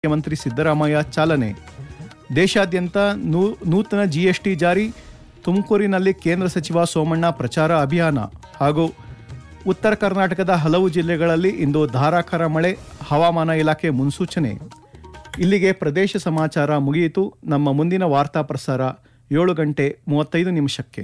ಮುಖ್ಯಮಂತ್ರಿ ಸಿದ್ದರಾಮಯ್ಯ ಚಾಲನೆ ದೇಶಾದ್ಯಂತ ನೂ ನೂತನ ಜಿಎಸ್ಟಿ ಜಾರಿ ತುಮಕೂರಿನಲ್ಲಿ ಕೇಂದ್ರ ಸಚಿವ ಸೋಮಣ್ಣ ಪ್ರಚಾರ ಅಭಿಯಾನ ಹಾಗೂ ಉತ್ತರ ಕರ್ನಾಟಕದ ಹಲವು ಜಿಲ್ಲೆಗಳಲ್ಲಿ ಇಂದು ಧಾರಾಕಾರ ಮಳೆ ಹವಾಮಾನ ಇಲಾಖೆ ಮುನ್ಸೂಚನೆ ಇಲ್ಲಿಗೆ ಪ್ರದೇಶ ಸಮಾಚಾರ ಮುಗಿಯಿತು ನಮ್ಮ ಮುಂದಿನ ವಾರ್ತಾ ಪ್ರಸಾರ ಏಳು ಗಂಟೆ ಮೂವತ್ತೈದು ನಿಮಿಷಕ್ಕೆ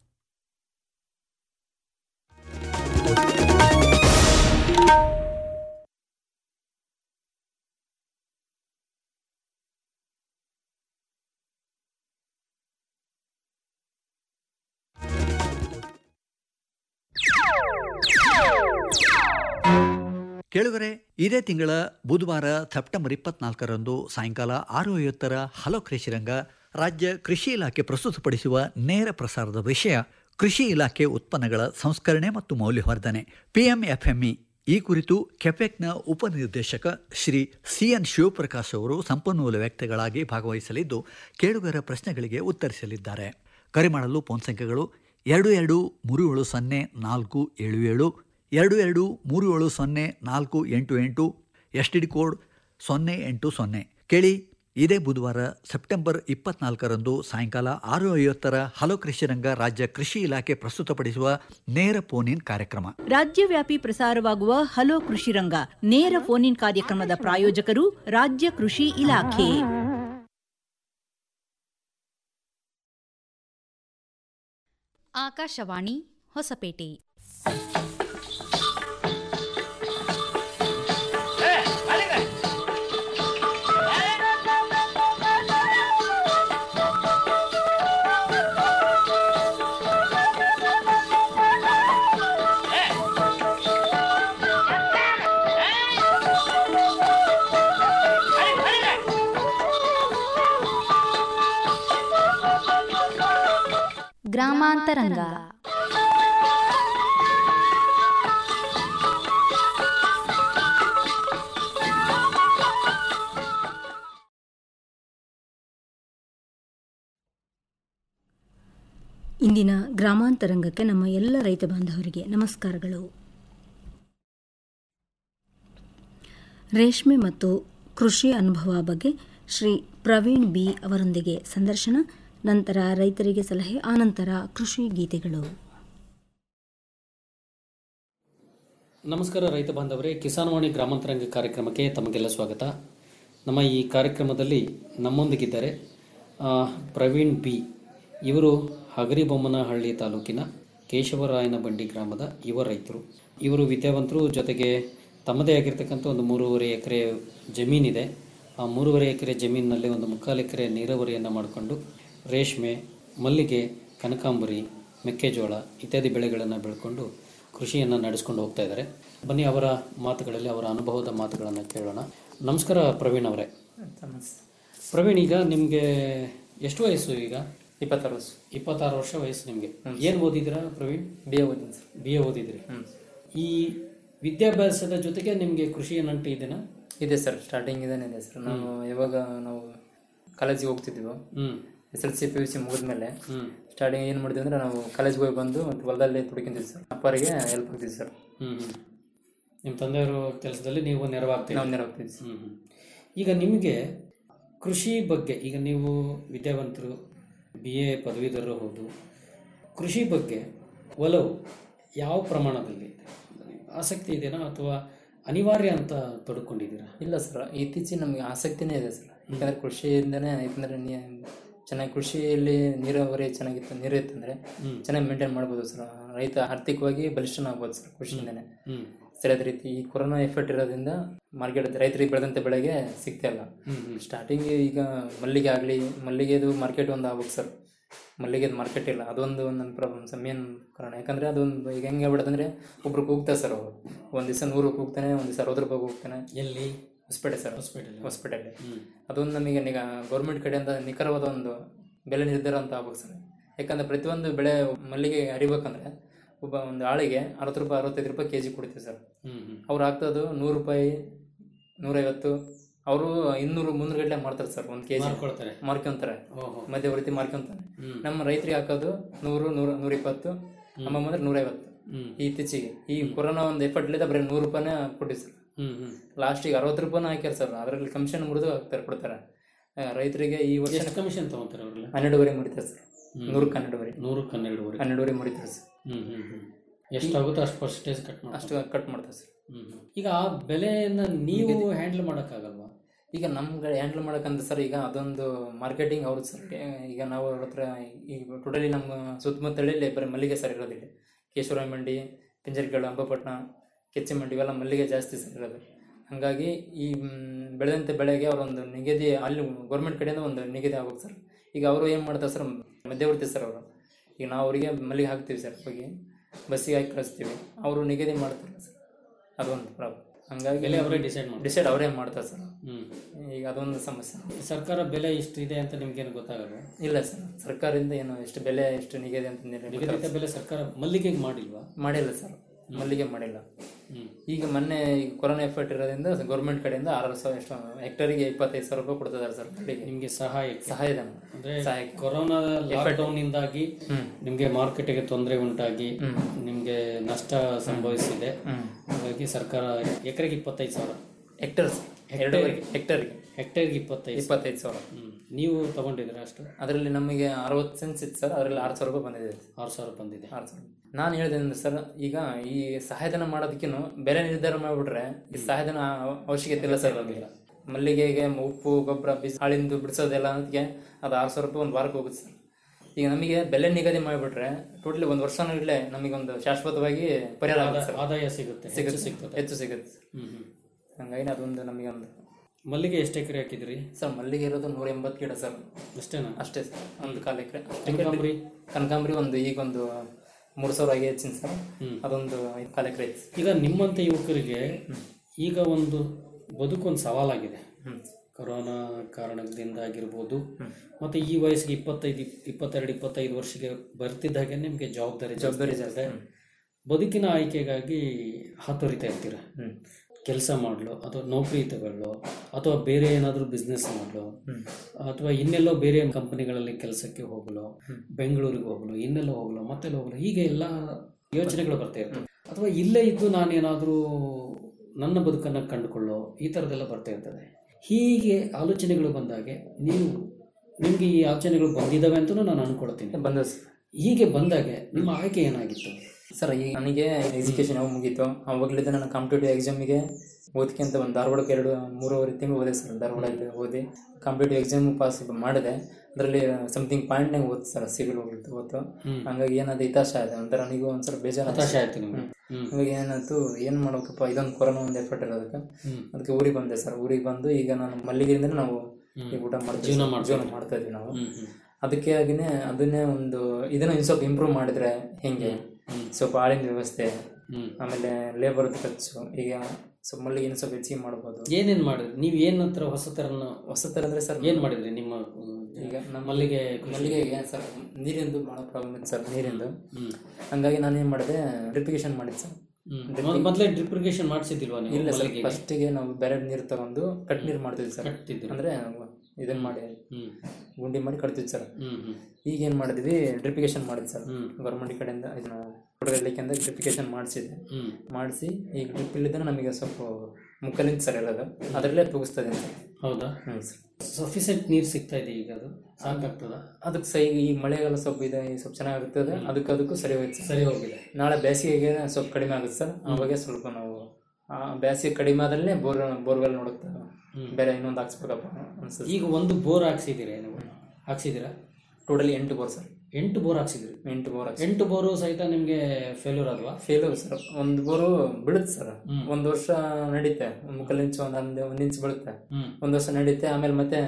ಕೇಳುಗರೆ ಇದೇ ತಿಂಗಳ ಬುಧವಾರ ಸೆಪ್ಟೆಂಬರ್ ಇಪ್ಪತ್ನಾಲ್ಕರಂದು ಸಾಯಂಕಾಲ ಆರು ಐವತ್ತರ ಹಲೋ ಕೃಷಿರಂಗ ರಾಜ್ಯ ಕೃಷಿ ಇಲಾಖೆ ಪ್ರಸ್ತುತಪಡಿಸುವ ನೇರ ಪ್ರಸಾರದ ವಿಷಯ ಕೃಷಿ ಇಲಾಖೆ ಉತ್ಪನ್ನಗಳ ಸಂಸ್ಕರಣೆ ಮತ್ತು ಮೌಲ್ಯವರ್ಧನೆ ಪಿಎಂಎಫ್ಎಂಇ ಈ ಕುರಿತು ಕೆಫೆಕ್ನ ಉಪನಿರ್ದೇಶಕ ಶ್ರೀ ಸಿ ಎನ್ ಶಿವಪ್ರಕಾಶ್ ಅವರು ಸಂಪನ್ಮೂಲ ವ್ಯಕ್ತಿಗಳಾಗಿ ಭಾಗವಹಿಸಲಿದ್ದು ಕೇಳುಗರ ಪ್ರಶ್ನೆಗಳಿಗೆ ಉತ್ತರಿಸಲಿದ್ದಾರೆ ಕರೆ ಮಾಡಲು ಫೋನ್ ಸಂಖ್ಯೆಗಳು ಎರಡು ಎರಡು ಮೂರು ಏಳು ಸೊನ್ನೆ ನಾಲ್ಕು ಏಳು ಏಳು ಎರಡು ಎರಡು ಮೂರು ಏಳು ಸೊನ್ನೆ ನಾಲ್ಕು ಎಂಟು ಎಂಟು ಎಸ್ ಟಿ ಡಿ ಕೋಡ್ ಸೊನ್ನೆ ಎಂಟು ಸೊನ್ನೆ ಕೇಳಿ ಇದೇ ಬುಧವಾರ ಸೆಪ್ಟೆಂಬರ್ ಇಪ್ಪತ್ನಾಲ್ಕರಂದು ಸಾಯಂಕಾಲ ಆರು ಐವತ್ತರ ಹಲೋ ಕೃಷಿರಂಗ ರಾಜ್ಯ ಕೃಷಿ ಇಲಾಖೆ ಪ್ರಸ್ತುತಪಡಿಸುವ ನೇರ ಫೋನ್ ಇನ್ ಕಾರ್ಯಕ್ರಮ ರಾಜ್ಯವ್ಯಾಪಿ ಪ್ರಸಾರವಾಗುವ ಹಲೋ ಕೃಷಿ ರಂಗ ನೇರ ಫೋನ್ ಇನ್ ಕಾರ್ಯಕ್ರಮದ ಪ್ರಾಯೋಜಕರು ರಾಜ್ಯ ಕೃಷಿ ಇಲಾಖೆ ಆಕಾಶವಾಣಿ ಹೊಸಪೇಟೆ ಗ್ರಾಮಾಂತರಂಗ ಇಂದಿನ ಗ್ರಾಮಾಂತರಂಗಕ್ಕೆ ನಮ್ಮ ಎಲ್ಲ ರೈತ ಬಾಂಧವರಿಗೆ ನಮಸ್ಕಾರಗಳು ರೇಷ್ಮೆ ಮತ್ತು ಕೃಷಿ ಅನುಭವ ಬಗ್ಗೆ ಶ್ರೀ ಪ್ರವೀಣ್ ಬಿ ಅವರೊಂದಿಗೆ ಸಂದರ್ಶನ ನಂತರ ರೈತರಿಗೆ ಸಲಹೆ ಆನಂತರ ಕೃಷಿ ಗೀತೆಗಳು ನಮಸ್ಕಾರ ರೈತ ಬಾಂಧವರೇ ಕಿಸಾನ್ವಾಣಿ ಗ್ರಾಮಾಂತರಂಗ ಕಾರ್ಯಕ್ರಮಕ್ಕೆ ತಮಗೆಲ್ಲ ಸ್ವಾಗತ ನಮ್ಮ ಈ ಕಾರ್ಯಕ್ರಮದಲ್ಲಿ ನಮ್ಮೊಂದಿಗಿದ್ದಾರೆ ಆ, ಪ್ರವೀಣ್ ಬಿ ಇವರು ಹಗರಿಬೊಮ್ಮನಹಳ್ಳಿ ತಾಲೂಕಿನ ಕೇಶವರಾಯನಬಂಡಿ ಗ್ರಾಮದ ಯುವ ರೈತರು ಇವರು ವಿದ್ಯಾವಂತರು ಜೊತೆಗೆ ತಮ್ಮದೇ ಆಗಿರ್ತಕ್ಕಂಥ ಒಂದು ಮೂರುವರೆ ಎಕರೆ ಜಮೀನಿದೆ ಆ ಮೂರುವರೆ ಎಕರೆ ಜಮೀನಿನಲ್ಲಿ ಒಂದು ಮುಕ್ಕಾಲು ಎಕರೆ ನೀರಾವರಿಯನ್ನು ಮಾಡಿಕೊಂಡು ರೇಷ್ಮೆ ಮಲ್ಲಿಗೆ ಕನಕಾಂಬರಿ ಮೆಕ್ಕೆಜೋಳ ಇತ್ಯಾದಿ ಬೆಳೆಗಳನ್ನು ಬೆಳ್ಕೊಂಡು ಕೃಷಿಯನ್ನು ನಡೆಸ್ಕೊಂಡು ಹೋಗ್ತಾ ಇದ್ದಾರೆ ಬನ್ನಿ ಅವರ ಮಾತುಗಳಲ್ಲಿ ಅವರ ಅನುಭವದ ಮಾತುಗಳನ್ನು ಕೇಳೋಣ ನಮಸ್ಕಾರ ಪ್ರವೀಣ್ ಅವರೇ ಪ್ರವೀಣ್ ಈಗ ನಿಮಗೆ ಎಷ್ಟು ವಯಸ್ಸು ಈಗ ಇಪ್ಪತ್ತಾರು ವರ್ಷ ಇಪ್ಪತ್ತಾರು ವರ್ಷ ವಯಸ್ಸು ನಿಮಗೆ ಏನು ಓದಿದ್ದೀರಾ ಪ್ರವೀಣ್ ಬಿ ಎ ಓದಿನಿ ಸರ್ ಬಿ ಎ ಓದಿದ್ರಿ ಈ ವಿದ್ಯಾಭ್ಯಾಸದ ಜೊತೆಗೆ ನಿಮಗೆ ಕೃಷಿಯ ನಂಟು ಇದೆನಾ ಇದೆ ಸರ್ ಸ್ಟಾರ್ಟಿಂಗ್ ಇದೇನೆ ಇದೆ ಸರ್ ನಾವು ಯಾವಾಗ ನಾವು ಕಾಲೇಜಿಗೆ ಹೋಗ್ತಿದ್ವಿ ಹ್ಮ್ S L C P U C ಮುಗಿದ್ಮೇಲೆ ಹ್ಮ್ ಸ್ಟಾರ್ಟಿಂಗ್ ಏನು ಮಾಡಿದ್ವಿ ಅಂದ್ರೆ ನಾವು ಕಾಲೇಜ್ಗೆ ಹೋಗಿ ಬಂದು ಮತ್ತೆ ಹೊಲದಲ್ಲಿ ದುಡ್ಕೊಂತಿದ್ವಿ ಸರ್ ಅಪ್ಪರಿಗೆ ಹೆಲ್ಪ್ ಆಗ್ತಿದ್ವಿ ಸರ್ ಹ್ಮ್ ಹ್ಮ್ ನಿಮ್ಮ ತಂದೆಯವರು ಕೆಲಸದಲ್ಲಿ ನೀವು ನೆರವಾಗ್ತೀರಿ ನಾವು ನೆರವು ಆಗ್ತಿದ್ವಿ ಸರ್ ಹ್ಮ್ ಹ್ಮ್. ಈಗ ನಿಮಗೆ ಕೃಷಿ ಬಗ್ಗೆ ಈಗ ನೀವು ವಿದ್ಯಾವಂತರು ಬಿ ಎ ಪದವೀಧರರು ಹೌದು ಕೃಷಿ ಬಗ್ಗೆ ಒಲವು ಯಾವ ಪ್ರಮಾಣದಲ್ಲಿ ಇದೆ? ಆಸಕ್ತಿ ಇದೆಯಾ ಅಥವಾ ಅನಿವಾರ್ಯ ಅಂತ ತೊಡ್ಕೊಂಡಿದ್ದೀರಾ ಇಲ್ಲ ಸರ್ ಇತ್ತೀಚೆಗೆ ನಮಗೆ ಆಸಕ್ತಿನೇ ಇದೆ ಸರ್ ಯಾಕಂದ್ರೆ ಕೃಷಿಯಿಂದನೇ ಯಾಕಂದ್ರೆ ನೀ ಚೆನ್ನಾಗಿ ಕೃಷಿಯಲ್ಲಿ ನೀರಾವರಿ ಚೆನ್ನಾಗಿತ್ತು ನೀರು ಇತ್ತಂದ್ರೆ ಚೆನ್ನಾಗಿ ಮೇಂಟೈನ್ ಮಾಡ್ಬೋದು ಸರ್ ರೈತ ಆರ್ಥಿಕವಾಗಿ ಬಲಿಷ್ಠನಾಗ್ಬೋದು ಸರ್ ಕೃಷಿಯಿಂದನೇ ಹ್ಮ್ ಸರಿಯಾದ ರೀತಿ ಈ ಕೊರೋನಾ ಎಫೆಕ್ಟ್ ಇರೋದ್ರಿಂದ ಮಾರ್ಕೆಟ್ ರೈತರಿಗೆ ಬೆಳೆದಂಥ ಬೆಳೆಗೆ ಸಿಗ್ತಾ ಇಲ್ಲ ಸ್ಟಾರ್ಟಿಂಗ್ ಈಗ ಮಲ್ಲಿಗೆ ಆಗಲಿ ಮಲ್ಲಿಗೆದು ಮಾರ್ಕೆಟ್ ಒಂದು ಆಗ್ಬೇಕು ಸರ್ ಮಲ್ಲಿಗೆದು ಮಾರ್ಕೆಟ್ ಇಲ್ಲ ಅದೊಂದು ನನ್ನ ಪ್ರಾಬ್ಲಮ್ ಸರ್ ಮೇನ್ ಕಾರಣ ಯಾಕಂದರೆ ಅದೊಂದು ಈಗ ಹೆಂಗೆ ಆಗ್ಬಿಡುತ್ತಂದ್ರೆ ಒಬ್ರು ಕೂಗ್ತಾರೆ ಸರ್ ಅವರು ಒಂದು ದಿವಸ ನೂರು ಕೂಗ್ತಾನೆ ಒಂದು ದಿವಸ ಅರವತ್ತು ರೂಪಾಯಿ ಕೂಗ್ತಾನೆ ಎಲ್ಲಿ ಹೊಸಪೇಟೆ ಸರ್ ಹೊಸಪೇಟೆ ಹೊಸಪೇಟೆಯಲ್ಲಿ ಅದೊಂದು ನಮಗೆ ಈಗ ಗೌರ್ಮೆಂಟ್ ಕಡೆಯಿಂದ ನಿಖರವಾದ ಒಂದು ಬೆಲೆ ನಿರ್ಧಾರ ಅಂತ ಆಗ್ಬೇಕು ಸರ್ ಯಾಕಂದ್ರೆ ಪ್ರತಿಯೊಂದು ಬೆಳೆ ಮಲ್ಲಿಗೆ ಹರಿಬೇಕಂದ್ರೆ ಒಬ್ಬ ಒಂದು ಆಳಿಗೆ ಅರವತ್ತು ರೂಪಾಯಿ ಅರವತ್ತೈದು ರೂಪಾಯಿ ಕೆ ಜಿ ಕೊಡ್ತೀವಿ ಸರ್ ಹ್ಮ್ ಹ್ಮ್ ಅವ್ರು ಹಾಕ್ತದ್ದು ನೂರು ರೂಪಾಯಿ ನೂರೈವತ್ತು ಅವರು ಇನ್ನೂರು ಮುನ್ನೂರು ಗಂಟೆ ಮಾಡ್ತಾರೆ ಸರ್ ಒಂದು ಕೆ ಜಿ ಮಾರ್ಕೊಳ್ತಾರೆ ಮಾರ್ಕೊಂತಾರೆ ಓಹೋ ಮಧ್ಯವರ್ತಿ ಮಾರ್ಕೊಂತಾನೆ ಹ್ಮ್. ನಮ್ಮ ರೈತರಿಗೆ ಹಾಕೋದು ನೂರು ನೂರ ನೂರಿಪ್ಪತ್ತು ನಮ್ಮ ಅಂದ್ರೆ ನೂರೈವತ್ತು ಹ್ಮ್ ಈ ಇತ್ತೀಚೆಗೆ ಈ ಕೊರೋನಾ ಒಂದು ಎಫರ್ಟ್ ಇಲ್ಲದ ಬರೀ ನೂರು ರೂಪಾಯಿನೇ ಕೊಟ್ಟಿವಿ ಸರ್ ಹ್ಮ್ ಹ್ಮ್ ಲಾಸ್ಟಿಗೆ ಅರವತ್ತು ರೂಪಾಯಿನ ಹಾಕ್ಯಾರ ಸರ್ ಅದರಲ್ಲಿ ಕಮಿಷನ್ ಮುರಿದು ಹಾಕ್ತಾರೆ ಕೊಡ್ತಾರೆ ಆ, ರೈತರಿಗೆ ಈ ವರ್ಷ ಎಷ್ಟು ಕಮಿಷನ್ ತಗೊಂತಾರೆ ಅವ್ರಲ್ಲಿ ಹನ್ನೆರಡುವರೆ ಮುರಿತಾರೆ ಸರ್ ಹ್ಮ್. ನೂರಕ್ಕೆ ಹನ್ನೆರಡುವರೆ ನೂರಕ್ಕೆ ಹನ್ನೆರಡುವರೆ ಹನ್ನೆರಡುವರೆ ಮುರಿತಾರೆ ಸರ್ ಹ್ಮ್ ಹ್ಮ್ ಹ್ಮ್ ಎಷ್ಟಾಗುತ್ತೋ ಅಷ್ಟು ಪರ್ಸೆಂಟೇಜ್ ಕಟ್ ಮಾಡಿ ಅಷ್ಟು ಕಟ್ ಮಾಡ್ತಾರೆ ಸರ್ ಹ್ಮ್ ಹ್ಮ್. ಈಗ ಆ ಬೆಲೆಯನ್ನ ನೀವು ಹ್ಯಾಂಡಲ್ ಮಾಡೋಕ್ಕಾಗಲ್ವಾ ಈಗ ನಮ್ಗೆ ಹ್ಯಾಂಡಲ್ ಮಾಡಕ್ಕಂತ ಸರ್ ಈಗ ಅದೊಂದು ಮಾರ್ಕೆಟಿಂಗ್ ಅವ್ರದ್ದು ಸರ್ ಈಗ ನಾವು ಅವ್ರ ಹತ್ರ ಈಗ ಟೋಟಲಿ ನಮ್ಮ ಸುತ್ತಮುತ್ತಲಲ್ಲಿ ಬರೀ ಮಲ್ಲಿಗೆ ಸರ್ ಇರೋದಿಲ್ಲ ಕೇಶವರಾಯ ಮಂಡಿ ಪಿಂಜರಿಗಳು ಅಂಬಪಟ್ಟಣ ಕೆಚ್ಚಿ ಮಂಡಿ ಇವೆಲ್ಲ ಮಲ್ಲಿಗೆ ಜಾಸ್ತಿ ಸರ್ ಇರೋದು ಹಾಗಾಗಿ ಈ ಮ್, ಬೆಳೆದಂಥ ಬೆಳೆಗೆ ಅವರೊಂದು ನಿಗದಿ ಅಲ್ಲಿ ಗೌರ್ಮೆಂಟ್ ಕಡೆಯಿಂದ ಒಂದು ನಿಗದಿ ಆಗ್ಬೇಕು ಸರ್ ಈಗ ಅವರು ಏನು ಮಾಡ್ತಾರೆ ಸರ್ ಮಧ್ಯವರ್ತಿ ಸರ್ ಅವರು ಈಗ ನಾವು ಅವರಿಗೆ ಮಲ್ಲಿಗೆ ಹಾಕ್ತೀವಿ ಸರ್ ಹೋಗಿ ಬಸ್ಸಿಗೆ ಹಾಕಿ ಕಳಿಸ್ತೀವಿ ಅವರು ನಿಗದಿ ಮಾಡ್ತಾರೆ ಸರ್ ಅದೊಂದು ಪ್ರಾಬ್ಲಮ್ ಹಂಗಾಗಿ ಬೆಲೆ ಅವರೇ ಡಿಸೈಡ್ ಮಾಡಿ ಡಿಸೈಡ್ ಅವರೇ ಮಾಡ್ತಾರೆ ಸರ್ ಹ್ಮ್ ಈಗ ಅದೊಂದು ಸಮಸ್ಯೆ ಸರ್ಕಾರ ಬೆಲೆ ಇಷ್ಟು ಇದೆ ಅಂತ ನಿಮ್ಗೇನು ಗೊತ್ತಾಗಲ್ವಾ ಇಲ್ಲ ಸರ್ ಸರ್ಕಾರದಿಂದ ಏನು ಎಷ್ಟು ಬೆಲೆ ಎಷ್ಟು ನಿಗದಿ ಅಂತ ನಿಗದಿ ನಿಗದಿತ ಬೆಲೆ ಸರ್ಕಾರ ಮಲ್ಲಿಗೆಗೆ ಮಾಡಿಲ್ವಾ ಮಾಡಿಲ್ಲ ಸರ್ ಮಲ್ಲಿಗೆ ಮಾಡಿಲ್ಲ ಹ್ಮ್ ಈಗ ಮೊನ್ನೆ ಈಗ ಕೊರೋನಾ ಎಫೆಕ್ಟ್ ಇರೋದ್ರಿಂದ ಗೌರ್ಮೆಂಟ್ ಕಡೆಯಿಂದ ಆರು ಸಾವಿರ ಎಷ್ಟು ಹೆಕ್ಟರ್ಗೆ ಇಪ್ಪತ್ತೈದು ಸಾವಿರ ರೂಪಾಯಿ ಕೊಡ್ತಿದ್ದಾರೆ ಸರ್ ಮಲ್ಲಿಗೆ ನಿಮ್ಗೆ ಸಹಾಯ ಸಹಾಯಧನ ಅಂದ್ರೆ ಸಹಾಯಕ್ಕೆ. ಕೊರೋನಾ ಲಾಕ್ಡೌನ್ ಇಂದಾಗಿ ಹ್ಮ್. ನಿಮ್ಗೆ ಮಾರ್ಕೆಟ್ಗೆ ತೊಂದರೆ ಉಂಟಾಗಿ ಹ್ಮ್. ನಿಮ್ಗೆ ನಷ್ಟ ಸಂಭವಿಸಿದೆ ಹ್ಮ್. ಹಾಗಾಗಿ ಸರ್ಕಾರ ಎಕರೆಗೆ ಇಪ್ಪತ್ತೈದು ಸಾವಿರ ಹೆಕ್ಟರ್ ಎರಡೂವರೆ ಹೆಕ್ಟರ್ಗೆ ಹೆಕ್ಟೇರ್ಗೆ ಇಪ್ಪತ್ತೈದು ಇಪ್ಪತ್ತೈದು ಸಾವಿರ ಹ್ಮ್. ನೀವು ತಗೊಂಡಿದ್ರೆ ಅಷ್ಟು ಅದರಲ್ಲಿ ನಮಗೆ ಅರವತ್ತು ಸೆನ್ಸ್ ಇತ್ತು ಸರ್ ಅದರಲ್ಲಿ ಆರು ಸಾವಿರ ರೂಪಾಯಿ ಬಂದಿದೆ ಆರು ಸಾವಿರ ಬಂದಿದೆ ಆರು ಸಾವಿರ ನಾನು ಹೇಳಿದೆ ಅಂದ್ರೆ ಸರ್ ಈಗ ಈ ಸಹಾಯಧನ ಮಾಡೋದಕ್ಕಿಂತ ಬೆಲೆ ನಿರ್ಧಾರ ಮಾಡಿಬಿಟ್ರೆ ಈ ಸಹಾಯಧನ ಅವ- ಅವಶ್ಯಕತೆ ಇಲ್ಲ ಸರ್ ನಮಗೆ ಮಲ್ಲಿಗೆಗೆ ಉಪ್ಪು ಗೊಬ್ಬರ ಬೀಜ ಹಾಳಿಂದು ಬಿಡಿಸೋದೆಲ್ಲ ಅದಕ್ಕೆ ಅದು ಆರು ಸಾವಿರ ರೂಪಾಯಿ ಒಂದು ವಾರಕ್ಕೆ ಹೋಗುತ್ತೆ ಸರ್ ಈಗ ನಮಗೆ ಬೆಲೆ ನಿಗದಿ ಮಾಡಿಬಿಟ್ರೆ ಟೋಟಲಿ ಒಂದು ವರ್ಷನೂ ಇಲ್ಲೇ ನಮಗೆ ಒಂದು ಶಾಶ್ವತವಾಗಿ ಪರಿಹಾರ ಆಗುತ್ತೆ ಸರ್ ಆದಾಯ ಸಿಗುತ್ತೆ ಹೆಚ್ಚು ಸಿಗುತ್ತೆ ಸಿಗ್ತದೆ ಹೆಚ್ಚು ಸಿಗುತ್ತೆ ಸರ್. ಹ್ಮ್ ಹ್ಮ್. ಹಂಗಾಗಿ ಅದೊಂದು ನಮಗೆ ಒಂದು ಮಲ್ಲಿಗೆ ಎಷ್ಟು ಎಕರೆ ಹಾಕಿದ್ರಿ ಸರ್ ಮಲ್ಲಿಗೆ ಇರೋದು ನೂರ ಎಂಬತ್ತು ಗಿಡ ಸರ್ ಅಷ್ಟೇನಾ ಅಷ್ಟೇ ಸರ್ ಒಂದು ಕಾಲು ಎಕರೆ ಕನಕಾಂಬರಿ? ಕನಕಾಂಬರಿ ಒಂದು ಈಗ ಒಂದು ಮೂರು ಸಾವಿರ ಆಗಿ ಹೆಚ್ಚಿನ ಸರ್ ಹ್ಮ್. ಅದೊಂದು ಐದು ಕಾಲು ಎಕರೆ ಐತಿ ಈಗ ನಿಮ್ಮಂತ ಯುವಕರಿಗೆ ಈಗ ಒಂದು ಬದುಕೊಂದು ಸವಾಲಾಗಿದೆ ಹ್ಮ್. ಕೊರೋನಾ ಕಾರಣದಿಂದ ಆಗಿರ್ಬೋದು ಮತ್ತೆ ಈ ವಯಸ್ಸಿಗೆ ಇಪ್ಪತ್ತೈದು ಇಪ್ಪತ್ತೆರಡು ಇಪ್ಪತ್ತೈದು ವರ್ಷಕ್ಕೆ ಬರ್ತಿದ್ದ ಹಾಗೆ ನಿಮಗೆ ಜವಾಬ್ದಾರಿ ಜವಾಬ್ದಾರಿ ಜಾಸ್ತಿ ಜಾಸ್ತಿ. ಇರ್ತದೆ. ಬದುಕಿನ ಆಯ್ಕೆಗಾಗಿ ಹಾತೊರಿತಾ ಇರ್ತೀರ ಹ್ಮ್. ಕೆಲಸ ಮಾಡಲು ಅಥವಾ ನೌಕರಿ ತಗೊಳ್ಳೋ ಅಥವಾ ಬೇರೆ ಏನಾದರೂ ಬಿಸ್ನೆಸ್ ಮಾಡಲು ಹ್ಮ್. ಅಥವಾ ಇನ್ನೆಲ್ಲೋ ಬೇರೆ ಕಂಪನಿಗಳಲ್ಲಿ ಕೆಲಸಕ್ಕೆ ಹೋಗಲು ಬೆಂಗಳೂರಿಗೆ ಹೋಗಲು ಇನ್ನೆಲ್ಲೋ ಹೋಗಲು ಮತ್ತೆಲ್ಲ ಹೋಗಲು ಹೀಗೆ ಎಲ್ಲ ಯೋಚನೆಗಳು ಬರ್ತಾ ಇರ್ತವೆ ಅಥವಾ ಇಲ್ಲೇ ಇದ್ದು ನಾನೇನಾದರೂ ನನ್ನ ಬದುಕನ್ನು ಕಂಡುಕೊಳ್ಳೋ ಈ ಥರದ್ದೆಲ್ಲ ಬರ್ತಾ ಇರ್ತದೆ ಹೀಗೆ ಆಲೋಚನೆಗಳು ಬಂದಾಗೆ ನೀವು ನಿಮಗೆ ಈ ಆಲೋಚನೆಗಳು ಬಂದಿದ್ದಾವೆ ಅಂತಲೂ ನಾನು ಅನ್ಕೊಳ್ತೀನಿ ಬಂದ ಸರ್ ಹೀಗೆ ಬಂದಾಗೆ ನಿಮ್ಮ ಆಯ್ಕೆ ಏನಾಗಿತ್ತು ಸರ್ ಈಗ ನನಗೆ ಎಜುಕೇಶನ್ ಯಾವಾಗ ಮುಗೀತು ಅವಾಗಲಿದ್ದ ನಾನು ಕಾಂಪಿಟೇಟಿವ್ ಎಕ್ಸಾಮಿಗೆ ಓದ್ಕೊಂತ ಒಂದು ಧಾರವಾಡಕ್ಕೆ ಎರಡು ಮೂರುವರೆ ತಿಂಗಳು ಓದಿದೆ ಸರ್ ಧಾರವಾಡಲ್ಲಿ ಓದಿ ಕಾಂಪಿಟೇಟಿವ್ ಎಕ್ಸಾಮ್ ಪಾಸ್ ಮಾಡಿದೆ ಅದರಲ್ಲಿ ಸಮಥಿಂಗ್ ಪಾಯಿಂಟ್ನಾಗ ಓದ್ತು ಸರ್ ಸಿವಿಲ್ ಹೋಗಿತ್ತು ಓದ್ತು ಹ್ಮ್. ಹಂಗಾಗಿ ಏನಾದ್ರು ಹಿತಾಶ ಆಯ್ತು ಒಂಥರ ನನಗೂ ಒಂದ್ಸಲ ಬೇಜಾರು ಹತಾಶ ಆಯ್ತು ನಿಮ್ಗೆ ಹ್ಮ್ ಹಂಗಾಗಿ ಏನಾಯ್ತು ಏನು ಮಾಡ್ಬೇಕಪ್ಪ ಇದೊಂದು ಕೊರೋನಾ ಒಂದು ಎಫೆಕ್ಟ್ ಇರೋದಕ್ಕೆ ಹ್ಮ್ ಅದಕ್ಕೆ ಊರಿಗೆ ಬಂದೆ ಸರ್ ಊರಿಗೆ ಬಂದು ಈಗ ನಾನು ಮಲ್ಲಿಗೆಯಿಂದ ನಾವು ಹ್ಮ್. ಈಗ ಊಟ ಮಾಡ್ತೀವಿ ಜೀವನ ಸರ್. ಮಾಡ್ತಾ ಜೀವನ ಇದ್ದೀವಿ. ಮಾಡ್ತಾ ಇದ್ವಿ ನಾವು ಹ್ಮ್ ಹ್ಮ್ ಅದಕ್ಕೆ ಆಗಿನೇ ಅದನ್ನೇ ಒಂದು ಇದನ್ನ ಇನ್ನು ಸ್ವಲ್ಪ ಇಂಪ್ರೂವ್ ಮಾಡಿದ್ರೆ ಹೆಂಗೆ ಹ್ಮ್. ಸ್ವಲ್ಪ ಆಳಿನ ವ್ಯವಸ್ಥೆ ಹ್ಮ್ ಆಮೇಲೆ ಲೇಬರ್ದು ಖರ್ಚು ಈಗ ಸ್ವಲ್ಪ ಮಲ್ಲಿಗೆ ಇನ್ನು ಸ್ವಲ್ಪ ಹೆಚ್ಚಿಗೆ ಮಾಡ್ಬೋದು ಏನೇನ್ ಮಾಡಿದ್ರಿ ನೀವು ಏನ್ ಹತ್ರ ಹೊಸ ತರನ ಹೊಸ ಥರ ಅಂದ್ರೆ ಸರ್ ಏನ್ ಮಾಡಿದ್ರಿ ನಿಮ್ಮ ಹ್ಮ್, ಈಗ ನಮ್ಮ ಮಲ್ಲಿಗೆ ಮಲ್ಲಿಗೆಗೆ ಸರ್ ನೀರಿಂದು ಭಾಳ ಪ್ರಾಬ್ಲಮ್ ಇತ್ತು ಸರ್ ನೀರಿಂದು ಹ್ಮ್ ಹಂಗಾಗಿ ನಾನು ಏನು ಮಾಡಿದೆ ಡ್ರಿಪ್ಲಿಕೇಶನ್ ಮಾಡಿದ್ದು ಸರ್ ಹ್ಮ್ ಮೊದ್- ಮೊದ್ಲೇ ಡ್ರಿಪ್ರಿಗೇಷನ್ ಮಾಡಿಸಿದ್ದಿಲ್ವಾ ನೀವು ಇಲ್ಲ ಸರ್ ಮಲ್ಲಿಗೆಗೆ? ಫಸ್ಟಿಗೆ ನಾವು ಬೇರೆ ನೀರು ತಗೊಂಡು ಕಟ್ ನೀರು ಮಾಡ್ತಿದ್ವಿ ಸರ್ ಕಟ್ತಿದ್ರು ಅಂದ್ರೆ ಇದನ್ನ ಮಾಡಿ ಹ್ಮ್ ಗುಂಡಿ ಮಾಡಿ ಕಟ್ತಿದ್ವಿ ಸರ್ ಹ್ಮ್ ಹ್ಮ್ ಈಗ ಏನು ಮಾಡಿದ್ವಿ ಡ್ರಿಪ್ಲಿಕೇಶನ್ ಮಾಡಿದ್ವಿ ಸರ್ ಹ್ಮ್. ಗೌರ್ಮೆಂಟ್ ಕಡೆಯಿಂದ ಇದನ್ನ ಕೊಡಗಲಿಕ್ಕಿಂದ ಡ್ರಿಪ್ಲಿಕೇಶನ್ ಮಾಡಿಸಿದೆ ಹ್ಮ್ ಮಾಡಿಸಿ ಈಗ ಡ್ರಿಪ್ ಇಲ್ಲಿದ್ರೆ ನಮಗೆ ಸ್ವಲ್ಪ ಮುಕ್ಕಲಿಂದ ಸರ್ ಇರೋದು ಅದರಲ್ಲೇ ತೂಗಿಸ್ತದೆ ಸರ್ ಹೌದಾ ಹ್ಞೂ ಸರ್ ಸಫಿಸೆಂಟ್ ನೀರ್ ಸಿಗ್ತಾ ಇದೆ ಈಗ ಅದು ಸಾಕಾಗ್ತದ ಅದಕ್ಕೆ ಸಹ ಈಗ ಈ ಮಳೆಗಾಲ ಸ್ವಲ್ಪ ಇದೆ ಈಗ ಸ್ವಲ್ಪ ಚೆನ್ನಾಗಿರ್ತದೆ ಅದಕ್ಕೆ ಅದಕ್ಕೂ ಸರಿ ಹೋಯ್ತು ಸರ್ ಸರಿ ಹೋಗಿದೆ ನಾಳೆ ಬೇಸಿಗೆಗೆ ಸ್ವಲ್ಪ ಕಡಿಮೆ ಆಗುತ್ತೆ ಸರ್ ಅವಾಗ ಸ್ವಲ್ಪ ನಾವು ಆ ಬೇಸಿಗೆ ಕಡಿಮೆ ಆದಲ್ಲೇ ಬೋರ್ ಬೋರ್ವೆಲ್ ನೋಡುತ್ತೆ ಬೇರೆ ಇನ್ನೊಂದು ಹಾಕ್ಸ್ಬೇಕಪ್ಪ ಅನ್ಸುತ್ತೆ ಈಗ ಒಂದು ಬೋರ್ ಹಾಕ್ಸಿದ್ದೀರಾ ನೀವು ಹಾಕ್ಸಿದ್ದೀರಾ ಟೋಟಲಿ ಎಂಟು ಬೋರ್ ಸರ್ ಎಂಟು ಬೋರ್ ಹಾಕ್ಸಿದ್ರಿ ಎಂಟು ಬೋರ್ ಹಾಕ್ಸಿ ಎಂಟು ಬೋರು ಸಹಿತ ನಿಮ್ಗೆ ಫೇಲ್ಯೂರ್ ಅಲ್ವಾ ಫೇಲು ಸರ್ ಒಂದು ಬೋರು ಬಿಡುತ್ತೆ ಸರ್ ಹ್ಮ್. ಒಂದು ವರ್ಷ ನಡೀತೆ ಒಂದು ಮುಕ್ಕಲ್ ಇಂಚು ಒಂದು ಒಂದು ಒಂದು ಇಂಚ್ ಬೀಳುತ್ತೆ ಹ್ಮ್ ಒಂದು ವರ್ಷ ನಡೀತೆ ಆಮೇಲೆ ಮತ್ತೆ